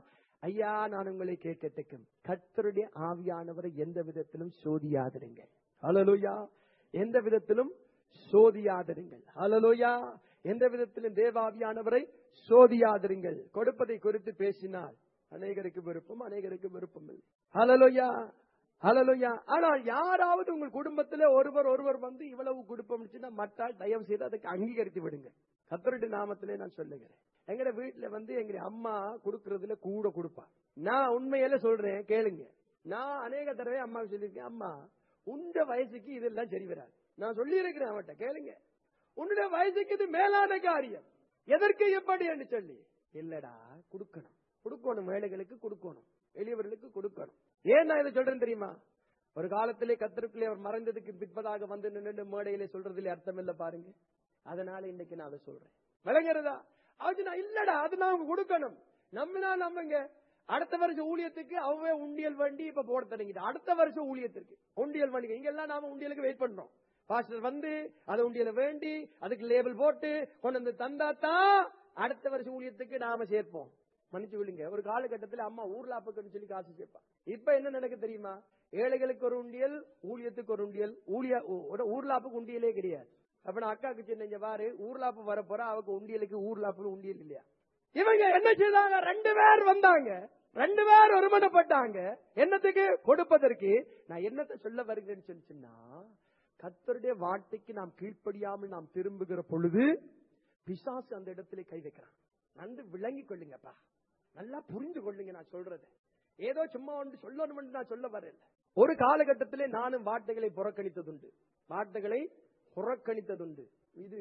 ஐயா நான் உங்களை கேட்கட்டுக்கும் கர்த்தருடைய ஆவியானவரை எந்த விதத்திலும் சோதியாதிருங்கள் அழலோயா எந்த விதத்திலும் சோதியாதிருங்கள் அழலோயா எந்த விதத்திலும் தேவாவியானவரை சோதியாதிருங்கள் கொடுப்பதை குறித்து பேசினால் அநேகருக்கு விருப்பம் அநேகருக்கு விருப்பம் இல்லை ஹலலோயா ஹலலோயா ஆனால் யாராவது உங்கள் குடும்பத்துல ஒருவர் ஒருவர் வந்து இவ்வளவு குடுப்பம் மட்டால் தயவு செய்து அதுக்கு அங்கீகரித்து விடுங்க கத்தருடைய நாமத்திலே நான் சொல்லுகிறேன் எங்கட வீட்டுல வந்து எங்க அம்மா கொடுக்கறதுல கூட கொடுப்பா நான் உண்மையில சொல்றேன் கேளுங்க நான் அநேக தடவை அம்மாவுக்கு சொல்லியிருக்கேன் அம்மா உண்ட வயசுக்கு இதெல்லாம் சரி வராது நான் சொல்லி இருக்கிறேன் அவன்கிட்ட கேளுங்க உன்னுடைய வயசுக்கு இது மேலான காரியம் எதற்கு எப்படி என்று சொல்லி இல்லடா கொடுக்கணும் கொடுக்கணும் ஏழைகளுக்கு கொடுக்கணும் எளியவர்களுக்கு கொடுக்கணும் ஏன் நான் இதை சொல்றேன் தெரியுமா ஒரு காலத்திலே கத்தருக்குள்ளே அவர் மறைந்ததுக்கு பிற்பதாக வந்து நின்று மேடையிலே சொல்றதுல அர்த்தம் இல்ல பாருங்க அதனால இன்னைக்கு நான் அதை சொல்றேன் விளங்குறதா அது நான் இல்லடா அது நான் கொடுக்கணும் நம்பினா நம்புங்க அடுத்த வருஷம் ஊழியத்துக்கு அவன் உண்டியல் வண்டி இப்ப போட தொடங்கிட்டு அடுத்த வருஷம் ஊழியத்திற்கு உண்டியல் வண்டி இங்கெல்லாம் நாம உண்டியலுக்கு வெயிட் பண்றோம் பாஸ்டர் வந்து அதை உண்டியல வேண்டி அதுக்கு லேபிள் போட்டு கொண்டு வந்து தந்தா தான் அடுத்த வருஷம் ஊழியத்துக்கு நாம சேர்ப்போம் மன்னிச்சு விடுங்க ஒரு காலகட்டத்தில் அம்மா ஊர்லாப்புக்குன்னு சொல்லி காசு சேர்ப்பா இப்ப என்ன நடக்கு தெரியுமா ஏழைகளுக்கு ஒரு உண்டியல் ஊழியத்துக்கு ஒரு உண்டியல் ஊழிய ஊ- ஊர்லாப்புக்கு உண்டியலே கிடையாது அப்ப நான் அக்காக்கு சொன்னீங்க பாரு ஊர்லாப்பு வர போற அவக்கு உண்டியலுக்கு ஊர்லாப்புக்கு உண்டியல் இல்லையா இவங்க என்ன செய்தாங்க ரெண்டு பேர் வந்தாங்க ரெண்டு பேர் ஒருமனப்பட்டாங்க என்னத்துக்கு கொடுப்பதற்கு நான் என்னத்தை சொல்ல வருகிறேன்னு சொல்லிச்சுன்னா கர்த்தருடைய வார்த்தைக்கு நாம் கீழ்ப்படியாமல் நாம் திரும்புகிற பொழுது பிசாசு அந்த இடத்திலே கை வைக்கிறான் நன்கு விளங்கி கொள்ளுங்கப்பா நல்லா புரிந்து கொள்ளுங்க நான் சொல்றது ஏதோ சும்மா ஒன்று சொல்லணும்னு நான் சொல்ல வரல ஒரு காலகட்டத்திலே நானும் வார்த்தைகளை புறக்கணித்ததுண்டு வார்த்தைகளை புறக்கணித்ததுண்டு இது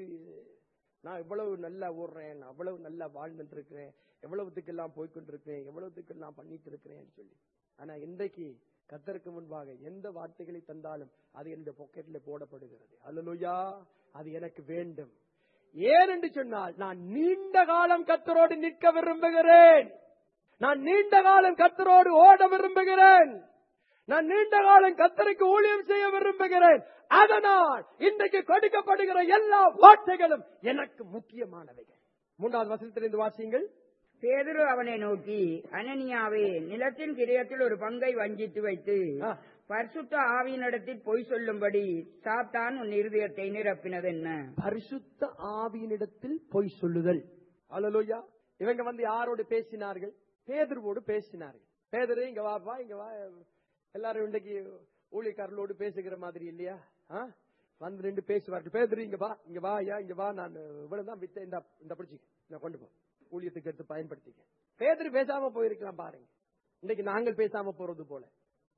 நான் இவ்வளவு நல்லா ஓடுறேன் நான் அவ்வளவு நல்லா வாழ்ந்துட்டு இருக்கிறேன் எவ்வளவுத்துக்கெல்லாம் போய்கொண்டிருக்கிறேன் எவ்வளவுத்துக்கெல்லாம் பண்ணிட்டு இருக்கிறேன் சொல்லி ஆனா இன்றைக்கு கத்தருக்கு முன்பாக எந்த வார்த்தைகளை தந்தாலும் அது என்னுடைய பாக்கெட்ல போடப்படுகிறது அல்லலுயா அது எனக்கு வேண்டும் ஏன் என்று சொன்னால் நான் நீண்ட காலம் கத்தரோடு நிற்க விரும்புகிறேன் நான் நீண்ட காலம் கத்தரோடு ஓட விரும்புகிறேன் நான் நீண்ட காலம் கத்தருக்கு ஊழியம் செய்ய விரும்புகிறேன் அதனால் இன்றைக்கு கொடுக்கப்படுகிற எல்லா வார்த்தைகளும் எனக்கு முக்கியமானவைகள் மூன்றாவது வசனத்திலிருந்து வாசியுங்கள் பேதுரு அவனை நோக்கி அனனியாவே நிலத்தின் கிரியத்தில் ஒரு பங்கை வஞ்சித்து வைத்து ஆ. பரிசுத்த ஆவியினிடத்தில் பொய் சொல்லும்படி சாத்தான் உன் இருதயத்தை நிரப்பினது என்ன பரிசுத்த ஆவியினிடத்தில் பொய் சொல்லுதல் அல்லலோயா இவங்க வந்து யாரோடு பேசினார்கள் பேதருவோடு பேசினார்கள் பேதரு இங்க வாப்பா இங்க வா எல்லாரும் இன்றைக்கு ஊழியக்காரர்களோடு பேசுகிற மாதிரி இல்லையா ஆ? வந்து ரெண்டு பேசுவார்கள் பேதரு இங்க வா இங்க வா ஐயா இங்க வா நான் இவ்வளவுதான் வித்த இந்த இந்த பிடிச்சிக்க நான் கொண்டு போ ஊழியத்துக்கு எடுத்து பயன்படுத்திக்க பேதரு பேசாம போயிருக்கலாம் பாருங்க இன்னைக்கு நாங்கள் பேசாம போறது போல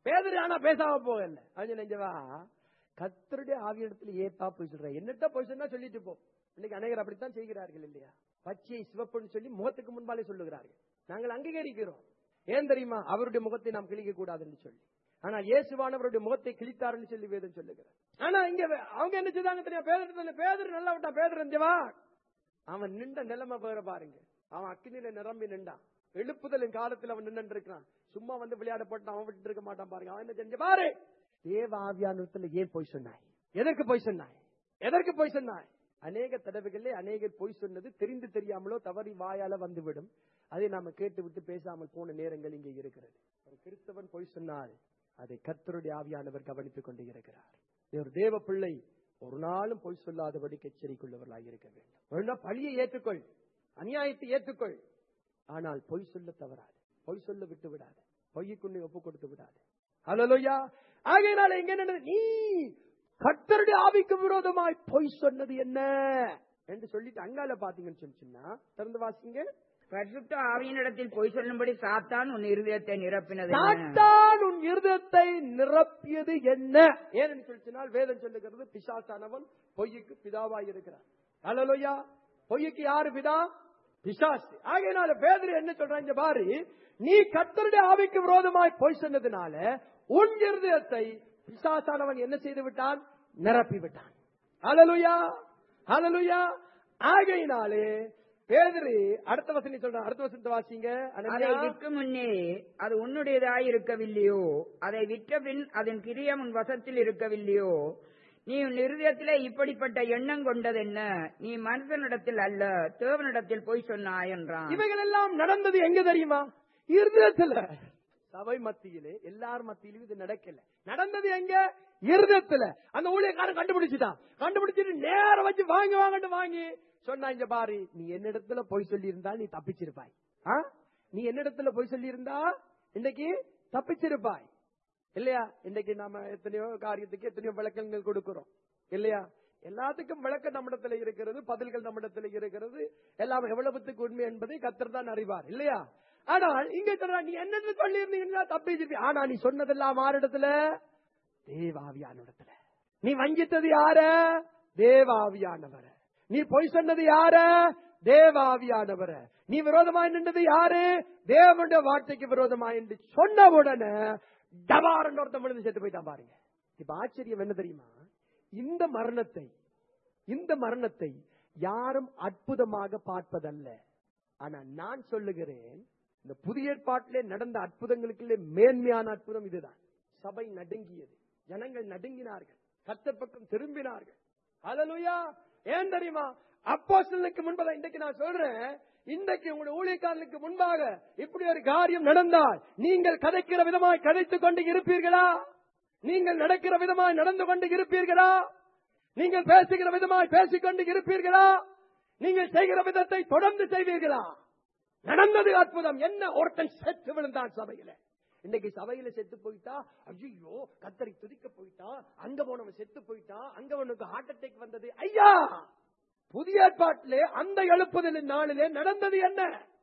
பேதரு ஆனா பேசாம போகல அவன் நெஞ்சவா கத்தருடைய ஆவியிடத்துல ஏப்பா போய் சொல்ற என்னட்ட போய் சொன்னா சொல்லிட்டு போ இன்னைக்கு அநேகர் அப்படித்தான் செய்கிறார்கள் இல்லையா பச்சை சிவப்புன்னு சொல்லி முகத்துக்கு முன்பாலே சொல்லுகிறார்கள் நாங்கள் அங்கீகரிக்கிறோம் ஏன் தெரியுமா அவருடைய முகத்தை நாம் கிழிக்க கூடாதுன்னு சொல்லி ஆனா இயேசுவானவருடைய முகத்தை கிழித்தாருன்னு சொல்லி வேதம் சொல்லுகிறார் ஆனா இங்க வே- அவங்க என்ன செய்தாங்க தெரியும் பேதர் பேதர் நல்லா விட்டான் பேதர் நெஞ்சவா அவன் நின்ற நிலைமை வேற பாருங்க அவன் அக்கினியில நிரம்பி நின்றான் எழுப்புதலின் காலத்துல அவன் நின்று இருக்கிறான் சும்மா வந்து விளையாட போட்டு அவன் விட்டு இருக்க மாட்டான் பாருங்க அவன் என்ன செஞ்ச பாரு தேவ ஆவியானத்துல ஏன் போய் சொன்னாய் எதற்கு போய் சொன்னாய் எதற்கு போய் சொன்னாய் அநேக தடவைகளே அநேகர் போய் சொன்னது தெரிந்து தெரியாமலோ தவறி வாயால வந்துவிடும் அதை நாம கேட்டு விட்டு பேசாமல் போன நேரங்கள் இங்கே இருக்கிறது ஒரு கிறிஸ்தவன் போய் சொன்னால் அதை கர்த்தருடைய ஆவியானவர் கவனித்துக் கொண்டு இருக்கிறார் ஒரு தேவ பிள்ளை ஒரு நாளும் பொய் சொல்லாதபடிக்கு எச்சரிக்கையுள்ளவர்களாக இருக்க வேண்டும் ஒழுங்கா பழியை ஏற்றுக்கொள் அநியாயத்தை ஏற்றுக்கொள் ஆனால் பொய் சொல்ல தவறாது பொய் சொல்ல விட்டு விடாது பொய்யுக்குள்ளே ஒப்பு கொடுத்து விடாது ஹalleluya ஆகையினால எங்க என்ன நீ கர்த்தருடைய ஆவிக்கு விரோதமாய் பொய் சொன்னது என்ன என்று சொல்லிட்டு அங்கால பாத்தீங்கன்னு சொல்லிச்சுன்னா திறந்து வாசிங்க பரிசுத்த ஆவியினிடத்தில் பொய் சொல்லும்படி சாத்தான் உன் இருதயத்தை நிரப்பினது என்ன? சாத்தான் உன் இருதயத்தை நிரப்பியது என்ன ஏன்னு சொல்லிச்சுனால் வேதம் சொல்லுகிறது பிசாசானவன் பொய்யுக்கு பிதாவாய் இருக்கிறார் ஹalleluya பொய்யுக்கு யாரு பிதா பிசாசு ஆகையினால பேதர் என்ன சொல்றாங்க இங்க பாரு நீ கர்த்தருடைய ஆவிக்கு விரோதமாய் பொய் சொன்னதுனால உன் இருதயத்தை பிசாசானவன் என்ன செய்து விட்டான் நிரப்பி விட்டான் ஹalleluya ஹalleluya ஆகையினாலே பேதரு அடுத்த வசனம் சொல்றான் அடுத்த வசனத்தை வாசிங்க அதை அனன்யா. விற்கும் முன்னே அது உன்னுடையதாய் இருக்கவில்லையோ அதை விற்ற பின் அதன் கிரியம் உன் வசத்தில் இருக்கவில்லையோ நீ உன் இருதயத்திலே இப்படிப்பட்ட எண்ணம் கொண்டதென்ன நீ மனுஷனிடத்தில் அல்ல தேவனிடத்தில் போய் சொன்னாய் என்றான் இவைகள் எல்லாம் நடந்தது எங்க தெரியுமா இருதயத்துல சபை மத்தியிலே எல்லார் மத்தியிலும் இது நடக்கல நடந்தது எங்க இருதயத்துல அந்த ஊழியக்காரன் கண்டுபிடிச்சிட்டான் கண்டுபிடிச்சிட்டு நேர வச்சு வாங்கி வாங்கன்னு வாங்கி சொன்னா இங்க பாரு நீ என்னிடத்துல போய் சொல்லி இருந்தா நீ தப்பிச்சிருப்பாய் ஆ? நீ என்னிடத்துல போய் சொல்லி இருந்தா இன்னைக்கு தப்பிச்சிருப்பாய் இல்லையா இன்னைக்கு நாம எத்தனையோ காரியத்துக்கு எத்தனையோ விளக்கங்கள் கொடுக்கிறோம் இல்லையா எல்லாத்துக்கும் விளக்கம் நம்மிடத்துல இருக்கிறது பதில்கள் நம்மிடத்துல இருக்கிறது எல்லாம் எவ்வளவுத்துக்கு உண்மை என்பதை கத்தர் தான் அறிவார் இல்லையா ஆனால் இங்க சொல்றா, நீ என்னன்னு சொல்லி இருந்தீங்கன்னா தப்பிச்சிருப்பி ஆனா நீ சொன்னதெல்லாம் ஆரிடத்துல தேவாவியானிடத்துல நீ வஞ்சித்தது யார தேவாவியானவர நீ பொய் சொன்னது யார தேவாவியானவர நீ விரோதமாய் நின்றது யாரு தேவனுடைய வார்த்தைக்கு விரோதமாய் என்று சொன்ன உடனே டபாரன் ஒருத்தன் விழுந்து செத்து போயிட்டான் பாருங்க இப்ப ஆச்சரியம் என்ன தெரியுமா இந்த மரணத்தை இந்த மரணத்தை யாரும் அற்புதமாக பார்ப்பதல்ல ஆனா நான் சொல்லுகிறேன் இந்த புதிய ஏற்பாட்டிலே நடந்த அற்புதங்களுக்குள்ளே மேன்மையான அற்புதம் இதுதான் சபை நடுங்கியது ஜனங்கள் நடுங்கினார்கள் கர்த்தர் பக்கம் திரும்பினார்கள் ஹalleluya ஏன் தெரியுமா அப்போஸ்தலனுக்கு முன்பதாக இன்றைக்கு நான் சொல்றேன் இன்றைக்கு உங்களுடைய ஊழியக்காரர்களுக்கு முன்பாக இப்படி ஒரு காரியம் நடந்தால் நீங்கள் கதைக்கிற விதமாய் கதைத்துக் கொண்டு இருப்பீர்களா நீங்கள் நடக்கிற விதமாய் நடந்து கொண்டு இருப்பீர்களா நீங்கள் பேசுகிற விதமாய் பேசிக் கொண்டு இருப்பீர்களா நீங்கள் செய்கிற விதத்தை தொடர்ந்து செய்வீர்களா நடந்தது அற்புதம் என்ன ஒருத்தன் செத்து விழுந்தான் சபையில இன்னைக்கு சபையில செத்து போயிட்டா ஐயோ கத்தரி துதிக்க போயிட்டா அங்க போனவன் செத்து போயிட்டா அங்க அவனுக்கு ஹார்ட் அட்டாக் வந்தது ஐயா புதிய ஏற்பாட்டிலே அந்த எழுப்புதலின் நாளிலே நடந்தது என்ன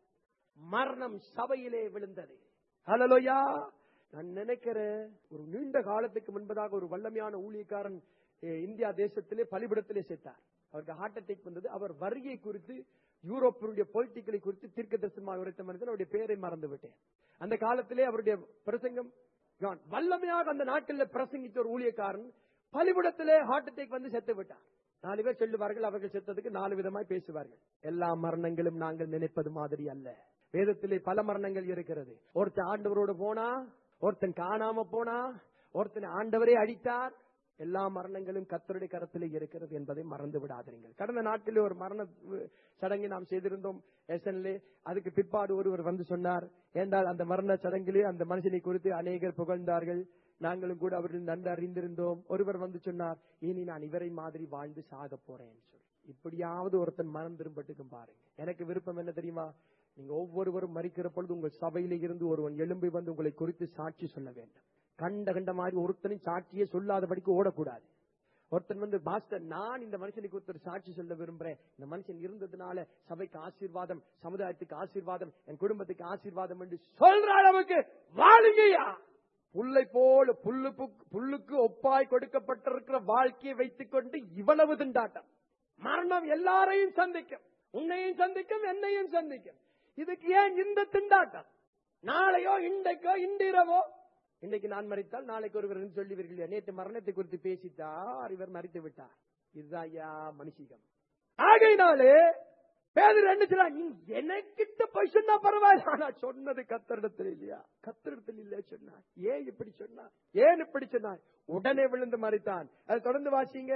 மரணம் சபையிலே விழுந்தது ஹலலோயா நான் நினைக்கிறேன் ஒரு நீண்ட காலத்துக்கு முன்பதாக ஒரு வல்லமையான ஊழியக்காரன் அஹ், இந்தியா தேசத்திலே பலிபிடத்திலே செத்தார் அவருக்கு ஹார்ட் அட்டாக் வந்தது அவர் வரியை குறித்து யூரோப்பினுடைய பொலிட்டிக்கலை குறித்து தீர்க்க தரிசனமாக உரைத்த மனிதன் அவருடைய பெயரை மறந்து விட்டேன் அந்த காலத்திலே அவருடைய பிரசங்கம் ஜான் வல்லமையாக அந்த நாட்டில் பிரசங்கித்த ஒரு ஊழியக்காரன் பலிபிடத்திலே ஹார்ட் அட்டாக் வந்து செத்து விட்டார் நாலு பேர் சொல்லுவார்கள் அவர்கள் செத்ததுக்கு நாலு விதமாய் பேசுவார்கள் எல்லா மரணங்களும் நாங்கள் நினைப்பது மாதிரி அல்ல வேதத்திலே பல மரணங்கள் இருக்கிறது ஒருத்தன் ஆண்டவரோடு போனா ஒருத்தன் காணாம போனா ஒருத்தன் ஆண்டவரே அடித்தார் எல்லா மரணங்களும் கத்தருடைய கரத்திலே இருக்கிறது என்பதை மறந்து விடாதீர்கள் கடந்த நாட்டிலே ஒரு மரண அஹ், சடங்கை நாம் செய்திருந்தோம் எஸ்என்லே அதுக்கு பிற்பாடு ஒருவர் வந்து சொன்னார் ஏண்டால் அந்த மரண சடங்கிலே அந்த மனுஷனை குறித்து அநேகர் புகழ்ந்தார்கள் நாங்களும் கூட அவர்கள் நன்கு அறிந்திருந்தோம் ஒருவர் வந்து சொன்னார் இனி நான் இவரை மாதிரி வாழ்ந்து சாக போறேன் சொல்லி இப்படியாவது ஒருத்தன் மனம் திரும்பட்டுக்கும் பாருங்க எனக்கு விருப்பம் என்ன தெரியுமா நீங்க ஒவ்வொருவரும் மறிக்கிற பொழுது உங்கள் சபையில இருந்து ஒருவன் எழும்பி வந்து உங்களை குறித்து சாட்சி சொல்ல வேண்டும் கண்ட கண்ட மாதிரி ஒருத்தனின் சாட்சியே சொல்லாதபடிக்கு ஓடக்கூடாது ஒருத்தன் வந்து பாஸ்டர் நான் இந்த மனுஷனுக்கு ஒருத்தர் சாட்சி சொல்ல விரும்புறேன் இந்த மனுஷன் இருந்ததுனால சபைக்கு ஆசீர்வாதம் சமுதாயத்துக்கு ஆசீர்வாதம் என் குடும்பத்துக்கு ஆசீர்வாதம் என்று சொல்ற அளவுக்கு வாழுங்கய்யா புல்லை போல புல்லு புக்- புல்லுக்கு ஒப்பாய் கொடுக்கப்பட்டிருக்கிற வாழ்க்கையை வைத்துக் கொண்டு இவ்வளவு திண்டாட்டம் மரணம் எல்லாரையும் சந்திக்கும் உன்னையும் சந்திக்கும் என்னையும் சந்திக்கும் இதுக்கு ஏன் இந்த திண்டாட்டம் நாளையோ இன்றைக்கோ இன்றிரவோ இன்னைக்கு நான் மறித்தால் நாளைக்கு ஒருவர் என்று சொல்லுவீர்கள் இல்லையா? நேற்று மரணத்தை குறித்து பேசித்தார் இவர் மறித்து விட்டார் இதுதான் ஐயா மனுஷிகம் ஆகையினாலே பேதர் என்ன சொல்றான் நீ எனக்கிட்ட போய் சொன்னா பரவாயில்ல ஆனா சொன்னது கத்தரிடத்தில் இல்லையா கத்தரிடத்தில் இல்லையா சொன்னார் ஏன் இப்படி சொன்னார் ஏன் இப்படி சொன்னார் உடனே விழுந்து மறித்தான் அதை தொடர்ந்து வாசிங்க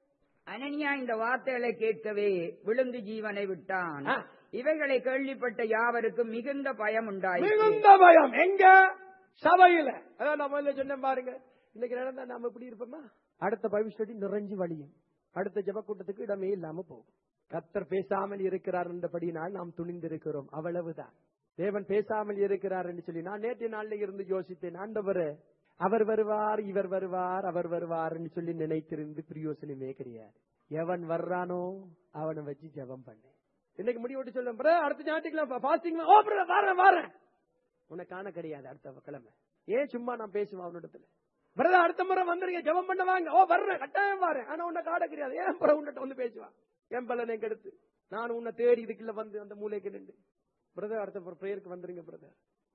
அனனியா இந்த வார்த்தைகளை கேட்கவே விழுந்து ஜீவனை விட்டான் ஆ. இவைகளை கேள்விப்பட்ட யாவருக்கும் மிகுந்த பயம் உண்டாயிற்று மிகுந்த பயம் எங்க சபையில அதான் நான் முதல்ல சொன்னேன் பாருங்க இன்னைக்கு நடந்தா நாம எப்படி இருப்போமா அடுத்த பவிஷ்வடி நிறைஞ்சு வழியும் அடுத்த ஜெப கூட்டத்துக்கு இடமே இல்லாம போகும் கத்தர் பேசாமல் இருக்கிறார் என்றபடினால் நாம் துணிந்திருக்கிறோம் அவ்வளவுதான் தேவன் பேசாமல் இருக்கிறார் என்று சொல்லி நான் நேற்று நாள்ல இருந்து யோசித்தேன் ஆண்டவரே அவர் வருவார் இவர் வருவார் அவர் வருவார் என்று சொல்லி நினைத்திருந்து பிரியோசனமே கிடையாது எவன் வர்றானோ அவனை வச்சு ஜெபம் பண்ணு இன்னைக்கு முடிவு சொல்ல பிரதர் அடுத்த ஞாயிற்றுக்கிழமை பாஸ்டிங் ஓ பிரதர் வரேன் வரேன் உன்னை காண கிடையாது அடுத்த கிழமை ஏன் சும்மா நான் பேசுவேன் அவனிடத்துல பிரதர் அடுத்த முறை வந்துருங்க ஜெபம் பண்ண வாங்க ஓ வர்றேன் கட்டாயம் வரேன் ஆனா உன்னை காண கிடையாது ஏன் பிற உன்னிட்ட வந்து பேசுவான் என் பலனை கெடுத்து நான் உன்னை தேடி இதுக்குள்ள வந்து அந்த மூலைக்கு நின்று பிரதர் அடுத்த பிரேயருக்கு வந்துருங்க பிரதர்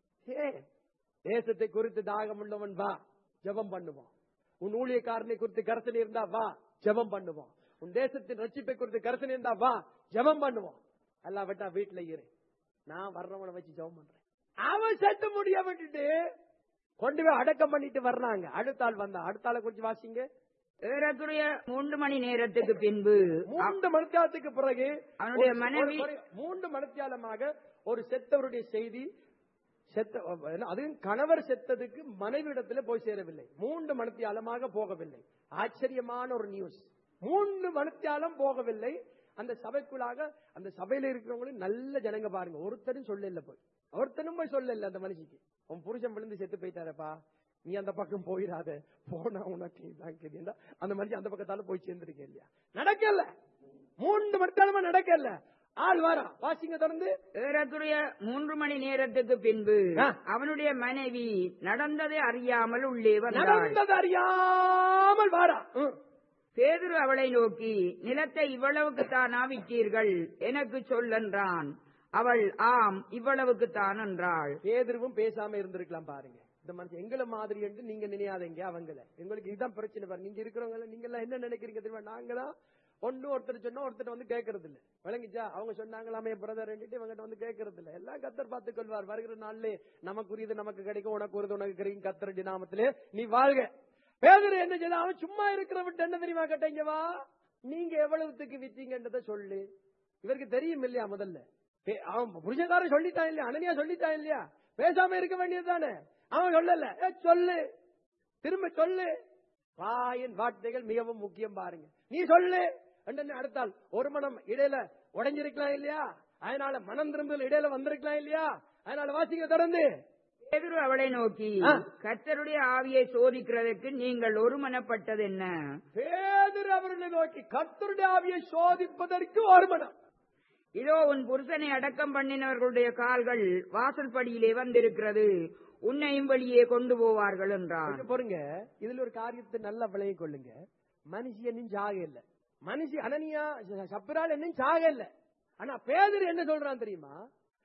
ஏ தேசத்தை குறித்து தாகம் உள்ளவன் வா ஜெபம் பண்ணுவோம் உன் ஊழியக்காரனை குறித்து கருத்தனை இருந்தா வா ஜெபம் பண்ணுவோம் உன் தேசத்தின் ரட்சிப்பை குறித்து கருத்தனை இருந்தா வா ஜெபம் பண்ணுவோம் எல்லாம் விட்டா வீட்டுல இரு நான் வர்றவனை வச்சு ஜெபம் பண்றேன் அவன் செத்து முடிய விட்டுட்டு கொண்டு போய் அடக்கம் பண்ணிட்டு வர்றாங்க அடுத்த ஆள் வந்தா அடுத்த ஆளை குறிச்சு வாசிங்க ஏறக்குறைய மூன்று மணி நேரத்துக்கு பின்பு மூன்று மணித்தியாலத்துக்கு பிறகு அவனுடைய ஒரு- மனைவி- ஒரு- மூன்று மணித்தியாலமாக ஒரு செத்தவருடைய செய்தி செத்த என்ன, அதுவும் கணவர் செத்ததுக்கு மனைவிடத்துல போய் சேரவில்லை மூன்று மணித்தியாலமாக போகவில்லை ஆச்சரியமான ஒரு நியூஸ் மூன்று மணித்தியாலம் போகவில்லை அந்த சபைக்குள்ளாக அந்த சபையில இருக்கிறவங்களும் நல்ல ஜனங்க பாருங்க ஒருத்தரும் சொல்லல போய் ஒருத்தனும் போய் சொல்லல அந்த மனுஷிக்கு உன் புருஷன் விழுந்து செத்து போயிட்டாரப்பா நீ அந்த பக்கம் போயிடாத போனா உனக்கு இதான் கேட்டீங்கன்னா அந்த மனுஷன் அந்த பக்கத்தால போய் சேர்ந்திருக்க இல்லையா நடக்கல மூன்று மணித்தாலமா நடக்கல ஆள் வாரா வாசிங்க தொடர்ந்து ஏறக்குறைய மூன்று மணி நேரத்துக்கு பின்பு ஆ. அவனுடைய மனைவி நடந்ததை அறியாமல் உள்ளே வந்தாள் நடந்தது அறியாமல் வாரா ம். பேதுரு அவளை நோக்கி நிலத்தை இவ்வளவுக்கு தானா விற்றீர்கள் எனக்கு சொல்லென்றான் அவள் ஆம் இவ்வளவுக்கு தான் என்றாள் பேதுருவும் பேசாம இருந்திருக்கலாம் பாருங்க இந்த மனுஷன் எங்களை மாதிரி என்று நீங்க நினையாதீங்க அவங்கள எங்களுக்கு இதுதான் பிரச்சனை பாருங்க நீங்க இருக்கிறவங்க நீங்க எல்லாம் என்ன நினைக்கிறீங்க தெரியுமா நாங்க தான் ஒண்ணு ஒருத்தர் சொன்னா ஒருத்தர் வந்து கேட்கறது இல்ல விளங்கிச்சா அவங்க சொன்னாங்களாமே பிரதர் இவங்கிட்ட வந்து கேட்கறது இல்ல எல்லாம் கத்தர் பார்த்துக் கொள்வார் வருகிற நாள்ல நமக்குரியது நமக்கு கிடைக்கும் உனக்கு உரியது உனக்கு கிடைக்கும் கத்தர் நாமத்திலே நீ வாழ்க பேதர் என்ன செய்த அவன் சும்மா இருக்கிற விட்டு என்ன தெரியுமா கேட்டீங்க வா நீங்க எவ்வளவுத்துக்கு வித்தீங்கன்றத சொல்லு இவருக்கு தெரியும் இல்லையா முதல்ல பே- அவன் புருஷக்காரன் சொல்லிட்டான் இல்லையா அனனியா சொல்லிட்டான் இல்லையா பேசாம இருக்க வேண்டியது தானே அவன் சொல்லல ஏ, சொல்லு திரும்ப சொல்லு வாயின் வார்த்தைகள் மிகவும் முக்கியம் பாருங்க நீ சொல்லு என்று அடுத்தால் ஒரு மனம் இடையில உடைஞ்சிருக்கலாம் இல்லையா அதனால மனம் திரும்பல் இடையில வந்திருக்கலாம் இல்லையா அதனால வாசிங்க தொடர்ந்து பேதுரு அவளை நோக்கி ஆ. கர்த்தருடைய ஆவியை சோதிக்கிறதற்கு நீங்கள் ஒருமனப்பட்டது என்ன பேதுரு அவர்களை நோக்கி கர்த்தருடைய ஆவியை சோதிப்பதற்கு ஒரு மனம் இதோ உன் புருஷனை அடக்கம் பண்ணினவர்களுடைய கால்கள் வாசல்படியிலே வந்திருக்கிறது உன்னையும் வெளியே கொண்டு போவார்கள் என்றான் கொஞ்சம் பொறுங்க இதுல ஒரு காரியத்தை நல்லா விளைய கொள்ளுங்க மனுஷனும் சாக இல்ல மனுஷி அனனியா சப்பிரால் என்னும் சாக இல்ல ஆனா பேதர் என்ன சொல்றான் தெரியுமா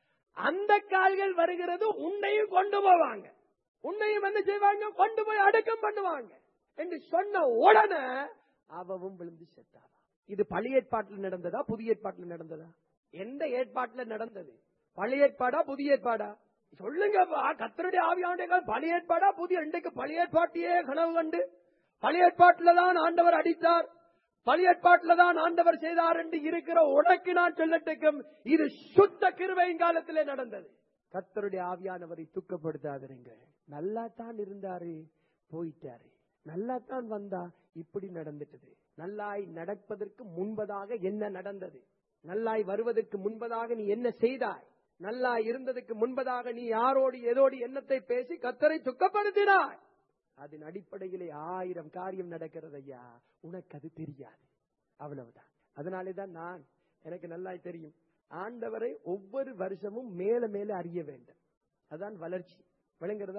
அந்த கால்கள் வருகிறது உன்னையும் கொண்டு போவாங்க உன்னையும் என்ன செய்வாங்க கொண்டு போய் அடக்கம் பண்ணுவாங்க என்று சொன்ன உடனே அவவும் விழுந்து செத்தாவா இது பழைய ஏற்பாட்டில் நடந்ததா புதிய ஏற்பாட்டில் நடந்ததா எந்த ஏற்பாட்டுல நடந்தது பழைய ஏற்பாடா புதிய ஏற்பாடா சொல்லுங்க கத்தருடைய ஆவியானுடைய காலம் பழைய ஏற்பாடா புதிய இன்றைக்கு பழைய ஏற்பாட்டையே கனவு கண்டு பழைய ஏற்பாட்டில தான் ஆண்டவர் அடித்தார் பழைய ஏற்பாட்டில தான் ஆண்டவர் செய்தார் என்று இருக்கிற உனக்கு நான் சொல்லட்டுக்கும் இது சுத்த கிருபையின் காலத்திலே நடந்தது கத்தருடைய ஆவியானவரை துக்கப்படுத்தாதீங்க நல்லா தான் இருந்தாரு போயிட்டாரு நல்லா தான் வந்தா இப்படி நடந்துட்டது நல்லாய் நடப்பதற்கு முன்பதாக என்ன நடந்தது நல்லாய் வருவதற்கு முன்பதாக நீ என்ன செய்தாய் நல்லா இருந்ததுக்கு முன்பதாக நீ யாரோடு ஏதோடு எண்ணத்தை பேசி கத்தரை துக்கப்படுத்தினாய் அதன் அடிப்படையிலே ஆயிரம் காரியம் நடக்கிறது ஐயா உனக்கு அது தெரியாது அவ்வளவுதான் அதனாலே தான் நான் எனக்கு நல்லா தெரியும் ஆண்டவரை ஒவ்வொரு வருஷமும் மேல மேல அறிய வேண்டும் அதான் வளர்ச்சி விளங்குறதா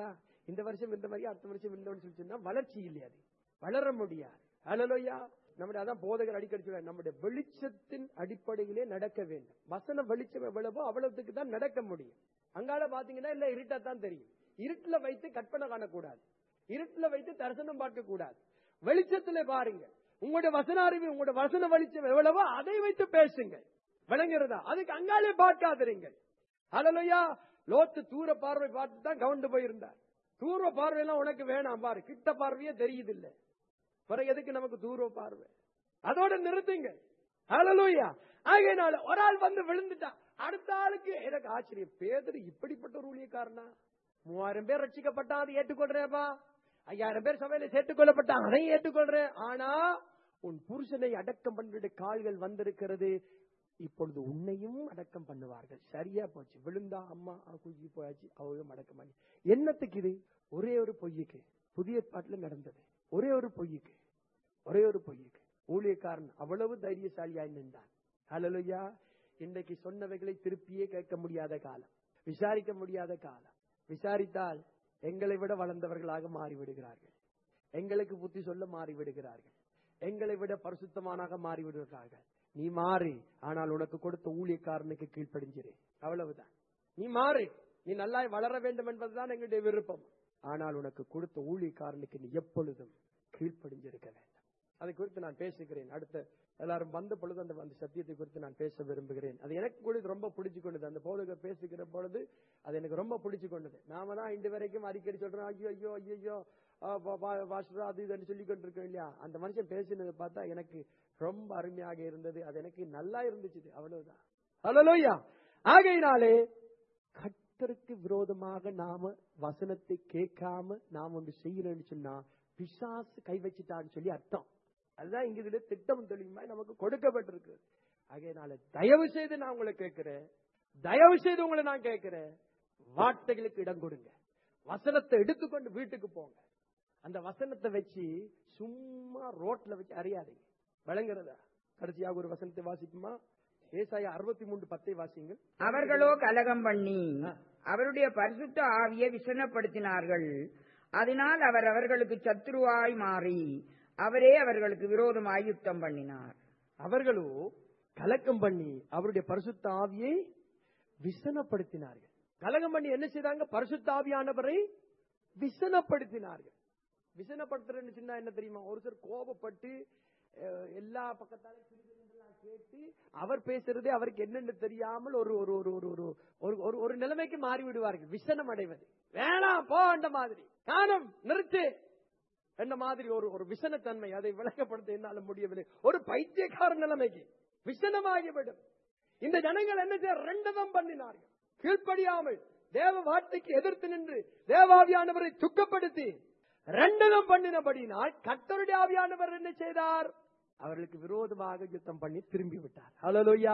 இந்த வருஷம் இந்த மாதிரி அடுத்த வருஷம் இந்த சொல்லி சொன்னா வளர்ச்சி இல்லை அது வளர முடியாது அலலோயா நம்முடைய அதான் போதகர் அடிக்கடி சொல்றாரு நம்முடைய வெளிச்சத்தின் அடிப்படையிலே நடக்க வேண்டும் வசன வெளிச்சம் எவ்வளவோ அவ்வளவுக்கு தான் நடக்க முடியும் அங்கால பாத்தீங்கன்னா இல்ல இருட்டா தான் தெரியும் இருட்டுல வைத்து கற்பனை காணக்கூடாது இருட்டுல வைத்து தரிசனம் பார்க்க கூடாது வெளிச்சத்துல பாருங்க உங்களுடைய வசன அறிவு உங்களுடைய வசன வெளிச்சம் எவ்வளவோ அதை வைத்து பேசுங்க விளங்குறதா அதுக்கு அங்காலே பார்க்காதிருங்கள் அலலையா லோத்து தூர பார்வை பார்த்து தான் கவுண்டு போயிருந்தார் தூர பார்வையெல்லாம் உனக்கு வேணாம் பாரு கிட்ட பார்வையே தெரியுது இல்ல பிறகு எதுக்கு நமக்கு தூர பார்வை அதோட நிறுத்துங்க ஹalleluya ஆகையினால ஒரு ஆள் வந்து விழுந்துட்டான் அடுத்த ஆளுக்கு எனக்கு ஆச்சரியம் பேதர் இப்படிப்பட்ட ஒரு ஊழியக்காரனா மூவாயிரம் பேர் ரட்சிக்கப்பட்டான் அதை ஏற்றுக்கொள்றேப்பா ஐயாயிரம் பேர் சபையில சேர்த்துக்கொள்ளப்பட்டான் அதையும் ஏற்றுக்கொள்றேன் ஆனா உன் புருஷனை அடக்கம் பண்ணிட்டு கால்கள் வந்திருக்கிறது இப்பொழுது உன்னையும் அடக்கம் பண்ணுவார்கள் சரியா போச்சு விழுந்தா அம்மா குஜி போயாச்சு அவளும் அடக்கம் பண்ணி என்னத்துக்கு இது ஒரே ஒரு பொய்யுக்கு புதிய பாட்டுல நடந்தது ஒரே ஒரு பொய்யுக்கு ஒரே ஒரு பொய்யுக்கு ஊழியக்காரன் அவ்வளவு தைரியசாலியாய் நின்றான் ஹalleluya இன்றைக்கு சொன்னவைகளை திருப்பியே கேட்க முடியாத காலம் விசாரிக்க முடியாத காலம் விசாரித்தால் எங்களை விட வளர்ந்தவர்களாக மாறிவிடுகிறார்கள் எங்களுக்கு புத்தி சொல்ல மாறிவிடுகிறார்கள் எங்களை விட பரிசுத்தமானாக மாறிவிடுகிறார்கள் நீ மாறு ஆனால் உனக்கு கொடுத்த ஊழியக்காரனுக்கு கீழ்ப்படிஞ்சிரு அவ்வளவுதான் நீ மாறு நீ நல்லா வளர வேண்டும் என்பதுதான் எங்களுடைய விருப்பம் ஆனால் உனக்கு கொடுத்த ஊழியக்காரனுக்கு நீ எப்பொழுதும் கீழ்ப்படிஞ்சிருக்க வேண்டும் அதை குறித்து நான் பேசுகிறேன் அடுத்த எல்லாரும் வந்த பொழுது அந்த அந்த சத்தியத்தை குறித்து நான் பேச விரும்புகிறேன் அது எனக்கு கூட இது ரொம்ப பிடிச்சு கொண்டது அந்த போதகர் பேசுகிற பொழுது அது எனக்கு ரொம்ப பிடிச்சு கொண்டது நாம தான் இன்று வரைக்கும் அடிக்கடி சொல்றோம் ஐயோ ஐயோ ஐயோ ஐயோ வாசுரா அது இதுன்னு சொல்லி கொண்டிருக்கோம் இல்லையா அந்த மனுஷன் பேசினதை பார்த்தா எனக்கு ரொம்ப அருமையாக இருந்தது அது எனக்கு நல்லா இருந்துச்சு அவ்வளவுதான் ஹalleluya ஆகையினாலே கர்த்தருக்கு விரோதமாக நாம வசனத்தை கேட்காம நாம் ஒன்று செய்யணும்னு சொன்னா பிசாசு கை வச்சிட்டான்னு சொல்லி அர்த்தம் அதுதான் இங்க இதுல திட்டம் தெளிவுமா நமக்கு கொடுக்கப்பட்டிருக்கு ஆகையினால தயவு செய்து நான் உங்களை கேட்கிறேன் தயவு செய்து உங்களை நான் கேட்கிறேன் வார்த்தைகளுக்கு இடம் கொடுங்க வசனத்தை எடுத்துக்கொண்டு வீட்டுக்கு போங்க அந்த வசனத்தை வச்சு சும்மா ரோட்ல வச்சு அறியாதீங்க விளங்குறதா கடைசியாக ஒரு வசனத்தை வாசிக்குமா ஏசாயா அறுபத்தி மூன்று பத்தை வாசிங்க அவர்களோ கலகம் பண்ணி அவருடைய பரிசுத்த ஆவியை விசனப்படுத்தினார்கள் அதனால் அவர் அவர்களுக்கு சத்துருவாய் மாறி அவரே அவர்களுக்கு விரோதமாய் யுத்தம் பண்ணினார் அவர்களோ கலக்கம் பண்ணி அவருடைய பரிசுத்த ஆவியை விசனப்படுத்தினார்கள் கலகம் பண்ணி என்ன செய்தாங்க பரிசுத்த ஆவியானவரை விசனப்படுத்தினார்கள் விசனப்படுத்துறேன்னு சொன்னா என்ன தெரியுமா ஒரு சிலர் கோபப்பட்டு அஹ், எல்லா பக்கத்தாலும் கிறுகிறுன்றெல்லாம் கேட்டு அவர் பேசுறதே அவருக்கு என்னன்னு தெரியாமல் ஒரு ஒரு ஒரு ஒரு ஒரு ஒரு ஒரு ஒரு நிலைமைக்கு மாறி விடுவார்கள் விசனம் அடைவது வேணாம் போ அந்த மாதிரி காணும் நிறுத்து என்ன மாதிரி ஒரு ஒரு விசனத்தன்மை அதை விளக்கப்படுத்த என்னால முடியவில்லை ஒரு பைத்தியக்கார நிலைமைக்கு விசனமாகிவிடும் இந்த ஜனங்கள் என்ன செய்ய ரெண்டதம் பண்ணினார்கள் கீழ்ப்படியாமல் தேவ வார்த்தைக்கு எதிர்த்து நின்று தேவாவியானவரை துக்கப்படுத்தி ரெண்டதம் பண்ணினபடினால் கர்த்தருடைய ஆவியானவர் என்ன செய்தார் அவர்களுக்கு விரோதமாக யுத்தம் பண்ணி திரும்பி விட்டார் ஹலலோயா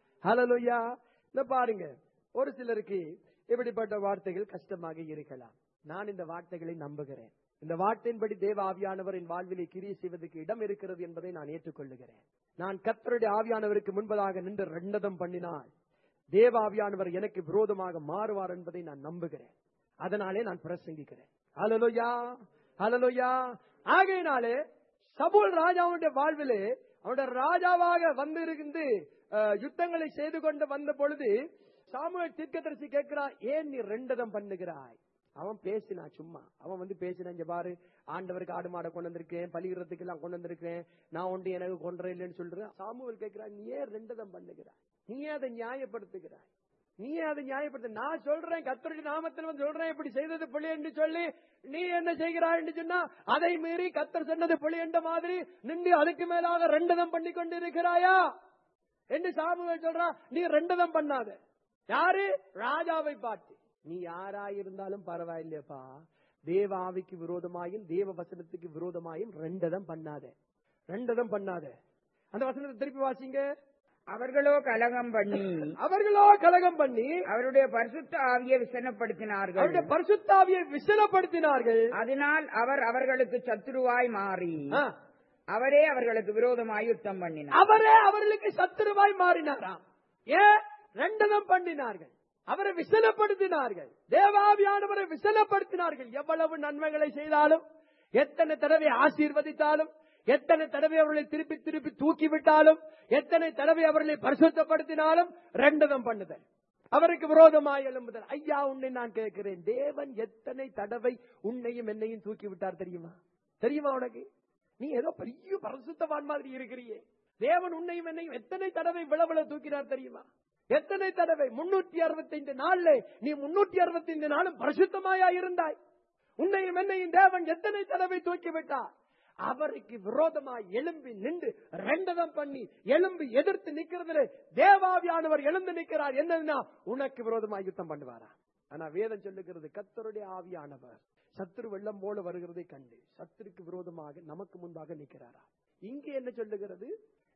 ஹலலோயா இந்த பாருங்க ஒரு சிலருக்கு இப்படிப்பட்ட வார்த்தைகள் கஷ்டமாக இருக்கலாம் நான் இந்த வார்த்தைகளை நம்புகிறேன் இந்த வார்த்தையின்படி தேவ ஆவியானவர் என் வாழ்விலே கிரியை செய்வதற்கு இடம் இருக்கிறது என்பதை நான் ஏற்றுக்கொள்ளுகிறேன் நான் கர்த்தருடைய ஆவியானவருக்கு முன்பதாக நின்று ரெண்டதம் பண்ணினால் தேவ ஆவியானவர் எனக்கு விரோதமாக மாறுவார் என்பதை நான் நம்புகிறேன் அதனாலே நான் பிரசங்கிக்கிறேன் ஹalleluya ஹalleluya ஆகையினாலே சபூல் ராஜாவுடைய வாழ்விலே அவனுடைய ராஜாவாக வந்து இருந்து அஹ், யுத்தங்களை செய்து கொண்டு வந்த பொழுது சாமுவேல் தீர்க்கதரிசி கேட்கிறான் ஏன் நீ ரெண்டதம் பண்ணுகிறாய் அவன் பேசினான் சும்மா அவன் வந்து பேசினான் இங்க பாரு ஆண்டவருக்கு ஆடு மாடை கொண்டு வந்திருக்கேன் பலிகிறதுக்கு எல்லாம் கொண்டு வந்திருக்கேன் நான் ஒன்று எனக்கு கொன்ற இல்லைன்னு சொல்றேன் சாமுவேல் கேட்கிறான் நீ ஏன் ரெண்டதம் பண்ணுகிறாய் நீ ஏன் அதை நியாயப்படுத்துகிறாய் நீ ஏன் அதை நியாயப்படுத்த நான் சொல்றேன் கத்தருடைய நாமத்தில் வந்து சொல்றேன் இப்படி செய்தது புலி என்று சொல்லி நீ என்ன செய்கிறாய் என்று சொன்னா அதை மீறி கத்தர் சொன்னது புலி என்ற மாதிரி நின்று அதுக்கு மேலாக ரெண்டதம் பண்ணி கொண்டு இருக்கிறாயா என்று சாமுவேல் சொல்றான் நீ ரெண்டதம் பண்ணாத யாரு ராஜாவை பார்த்து நீ யாராயிருந்தாலும் பரவாயில்லையப்பா தேவ ஆவிக்கு விரோதமாயும் தேவ வசனத்துக்கு விரோதமாயும் ரெண்டதம் பண்ணாத ரெண்டதம் பண்ணாத அந்த வசனத்தை திருப்பி வாசிங்க அவர்களோ கலகம் பண்ணி அவர்களோ கலகம் பண்ணி அவருடைய பரிசுத்த ஆவியை விசனப்படுத்தினார்கள் அவருடைய பரிசுத்தாவியை விசலப்படுத்தினார்கள் அதனால் அவர் அவர்களுக்கு சத்துருவாய் மாறி ஆ. அவரே அவர்களுக்கு விரோதமாய் யுத்தம் பண்ணினார் அவரே அவர்களுக்கு சத்துருவாய் மாறினாராம் ஏன் ரெண்டதம் பண்ணினார்கள் அவரை விசனப்படுத்தினார்கள் தேவாவியானவரை விசனப்படுத்தினார்கள் எவ்வளவு நன்மைகளை செய்தாலும் எத்தனை தடவை ஆசீர்வதித்தாலும் எத்தனை தடவை அவர்களை திருப்பி திருப்பி தூக்கி விட்டாலும் எத்தனை தடவை அவர்களை பரிசுத்தப்படுத்தினாலும் ரெண்டதம் பண்ணுதல் அவருக்கு விரோதமாய் எழும்புதல் ஐயா உன்னை நான் கேட்கிறேன் தேவன் எத்தனை தடவை உன்னையும் என்னையும் தூக்கி விட்டார் தெரியுமா தெரியுமா உனக்கு நீ ஏதோ பெரிய பரிசுத்தவான் மாதிரி இருக்கிறியே தேவன் உன்னையும் என்னையும் எத்தனை தடவை விளவில தூக்கினார் தெரியுமா எத்தனை தடவை முன்னூற்றி அறுபத்தைந்து நாள்ல நீ முன்னூற்றி அறுபத்தைந்து நாளும் பரிசுத்தமாயா இருந்தாய் உன்னையும் என்னையும் தேவன் எத்தனை தடவை தூக்கி விட்டார் அவருக்கு விரோதமாய் எழும்பி நின்று ரெண்டதம் பண்ணி எழும்பி எதிர்த்து நிக்கிறதுல தேவாவியானவர் எழுந்து நிற்கிறார் என்னதுன்னா உனக்கு விரோதமாய் யுத்தம் பண்ணுவாரா ஆனா வேதம் சொல்லுகிறது கத்தருடைய ஆவியானவர் சத்துரு வெள்ளம் போல வருகிறதை கண்டு சத்துருக்கு விரோதமாக நமக்கு முன்பாக நிற்கிறாரா இங்கே என்ன சொல்லுகிறது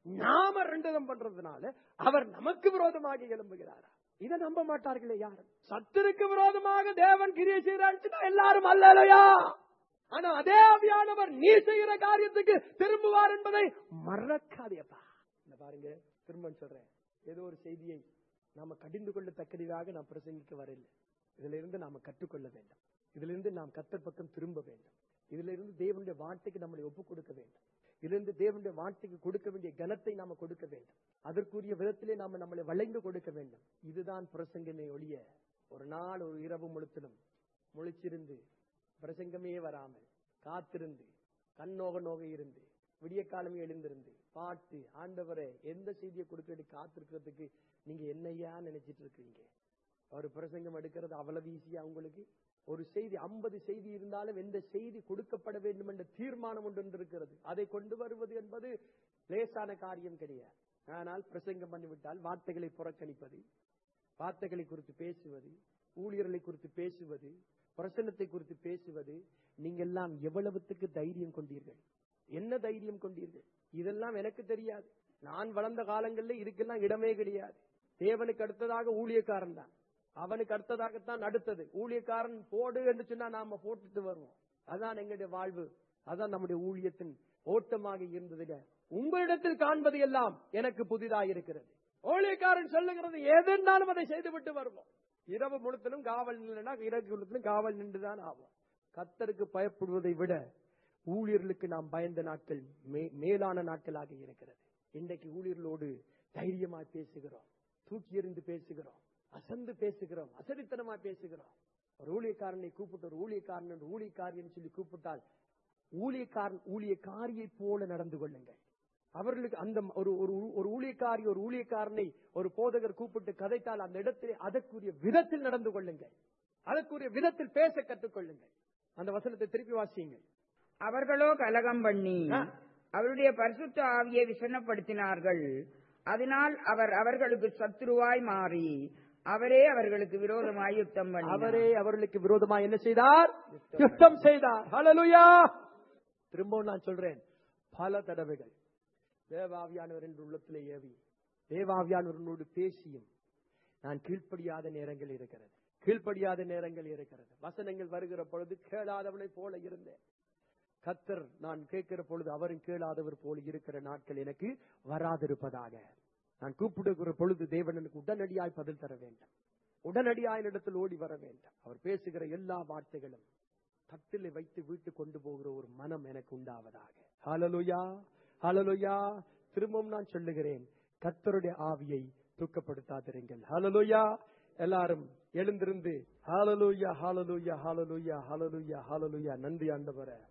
நாம ரெண்டதம் பண்றதுனால அவர் நமக்கு விரோதமாக எழும்புகிறாரா இதை நம்ப மாட்டார்களே யாரும் சத்துருக்கு விரோதமாக தேவன் கிரியை செய்யறாருன்னா எல்லாரும் அல்லலையா ஆனா அதே ஆவியானவர் நீ செய்கிற காரியத்துக்கு திரும்புவார் என்பதை மறக்காதேப்பா இந்த பாருங்க திரும்ப சொல்றேன் ஏதோ ஒரு செய்தியை நாம கடிந்து கொள்ளத்தக்கதாக நாம் பிரசங்கிக்க வரல இதுல இருந்து நாம கற்றுக்கொள்ள வேண்டும் இதுல இருந்து நாம் கத்தர் பக்கம் திரும்ப வேண்டும் இதுல இருந்து தேவனுடைய வார்த்தைக்கு நம்மளை ஒப்புக் கொடுக்க வேண்டும் இதிலிருந்து தேவனுடைய வார்த்தைக்கு கொடுக்க வேண்டிய கனத்தை நாம கொடுக்க வேண்டும் அதற்குரிய விதத்திலே நாம நம்மளை வளைந்து கொடுக்க வேண்டும் இதுதான் பிரசங்கமே ஒழிய ஒரு நாள் ஒரு இரவு முழுத்திலும் முழிச்சிருந்து பிரசங்கமே வராமல் காத்திருந்து கண்ணோக நோக இருந்து விடிய காலமே எழுந்திருந்து பாட்டு ஆண்டவரே எந்த செய்தியை கொடுக்க காத்திருக்கிறதுக்கு நீங்க என்னையா நினைச்சிட்டு இருக்கீங்க ஒரு பிரசங்கம் எடுக்கிறது அவ்வளவு ஈஸியா உங்களுக்கு ஒரு செய்தி ஐம்பது செய்தி இருந்தாலும் எந்த செய்தி கொடுக்கப்பட வேண்டும் என்ற தீர்மானம் ஒன்று இருக்கிறது அதை கொண்டு வருவது என்பது லேசான காரியம் கிடையாது ஆனால் பிரசங்கம் பண்ணிவிட்டால் வார்த்தைகளை புறக்கணிப்பது வார்த்தைகளை குறித்து பேசுவது ஊழியர்களை குறித்து பேசுவது பிரசன்னத்தை குறித்து பேசுவது நீங்க எல்லாம் எவ்வளவுத்துக்கு தைரியம் கொண்டீர்கள் என்ன தைரியம் கொண்டீர்கள் இதெல்லாம் எனக்கு தெரியாது நான் வளர்ந்த காலங்களில் இதுக்கெல்லாம் இடமே கிடையாது தேவனுக்கு அடுத்ததாக ஊழியக்காரன் தான் அவனுக்கு அடுத்ததாகத்தான் அடுத்தது ஊழியக்காரன் போடு என்று சொன்னா நாம போட்டுட்டு வருவோம் அதான் எங்களுடைய வாழ்வு அதான் நம்முடைய ஊழியத்தின் ஓட்டமாக இருந்ததுங்க உங்களிடத்தில் காண்பது எல்லாம் எனக்கு புதிதாக இருக்கிறது ஊழியக்காரன் சொல்லுகிறது எதுனாலும் அதை செய்துவிட்டு வருவோம் இரவு முழுத்திலும் காவல் நிலைனா இரவு முழுத்திலும் காவல் நின்றுதான் ஆகும் கத்தருக்கு பயப்படுவதை விட ஊழியர்களுக்கு நாம் பயந்த நாட்கள் மே- மேலான நாட்களாக இருக்கிறது இன்றைக்கு ஊழியர்களோடு தைரியமாய் பேசுகிறோம் தூக்கி எறிந்து பேசுகிறோம் அசந்து பேசுகிறோம் அசரித்தனமா பேசுகிறோம் ஒரு ஊழியக்காரனை கூப்பிட்டு ஒரு ஊழியக்காரன் என்று ஊழியக்காரியன்னு சொல்லி கூப்பிட்டால் ஊழியக்காரன் ஊழியக்காரியை போல நடந்து கொள்ளுங்கள் அவர்களுக்கு அந்த ஒரு ஒரு ஒரு ஊழியக்காரி ஒரு ஊழியக்காரனை ஒரு போதகர் கூப்பிட்டு கதைத்தால் அந்த இடத்திலே அதற்குரிய விதத்தில் நடந்து கொள்ளுங்கள் அதற்குரிய விதத்தில் பேச கற்றுக்கொள்ளுங்கள் அந்த வசனத்தை திருப்பி வாசியுங்கள் அவர்களோ கலகம் பண்ணி ஆ. அவருடைய பரிசுத்த ஆவியை விசனப்படுத்தினார்கள் அதனால் அவர் அவர்களுக்கு சத்துருவாய் மாறி அவரே அவர்களுக்கு விரோதமாய் யுத்தம் பண்ணி அவரே அவர்களுக்கு விரோதமா என்ன செய்தார் யுத்தம் செய்தார் ஹalleluya திரும்பவும் நான் சொல்றேன் பல தடவைகள் தேவாவியானவர் என்று உள்ளத்திலே ஏவி தேவாவியானவர்களோடு பேசியும் நான் கீழ்ப்படியாத நேரங்கள் இருக்கிறது கீழ்ப்படியாத நேரங்கள் இருக்கிறது வசனங்கள் வருகிற பொழுது கேளாதவனை போல இருந்தேன் கத்தர் நான் கேட்கிற பொழுது அவரும் கேளாதவர் போல இருக்கிற நாட்கள் எனக்கு வராதிருப்பதாக நான் கூப்பிடுகிற பொழுது தேவன் எனக்கு உடனடியாய் பதில் தர வேண்டும் உடனடியாய் இடத்தில் ஓடி வர வேண்டும் அவர் பேசுகிற எல்லா வார்த்தைகளும் தட்டில் வைத்து வீட்டு கொண்டு போகிற ஒரு மனம் எனக்கு உண்டாவதாக ஹalleluya ஹalleluya திரும்பவும் நான் சொல்லுகிறேன் கத்தருடைய ஆவியை தூக்கப்படுத்தாதிருங்கள் ஹalleluya எல்லாரும் எழுந்திருந்து ஹalleluya ஹalleluya ஹalleluya ஹalleluya ஹalleluya நன்றி ஆண்டவரே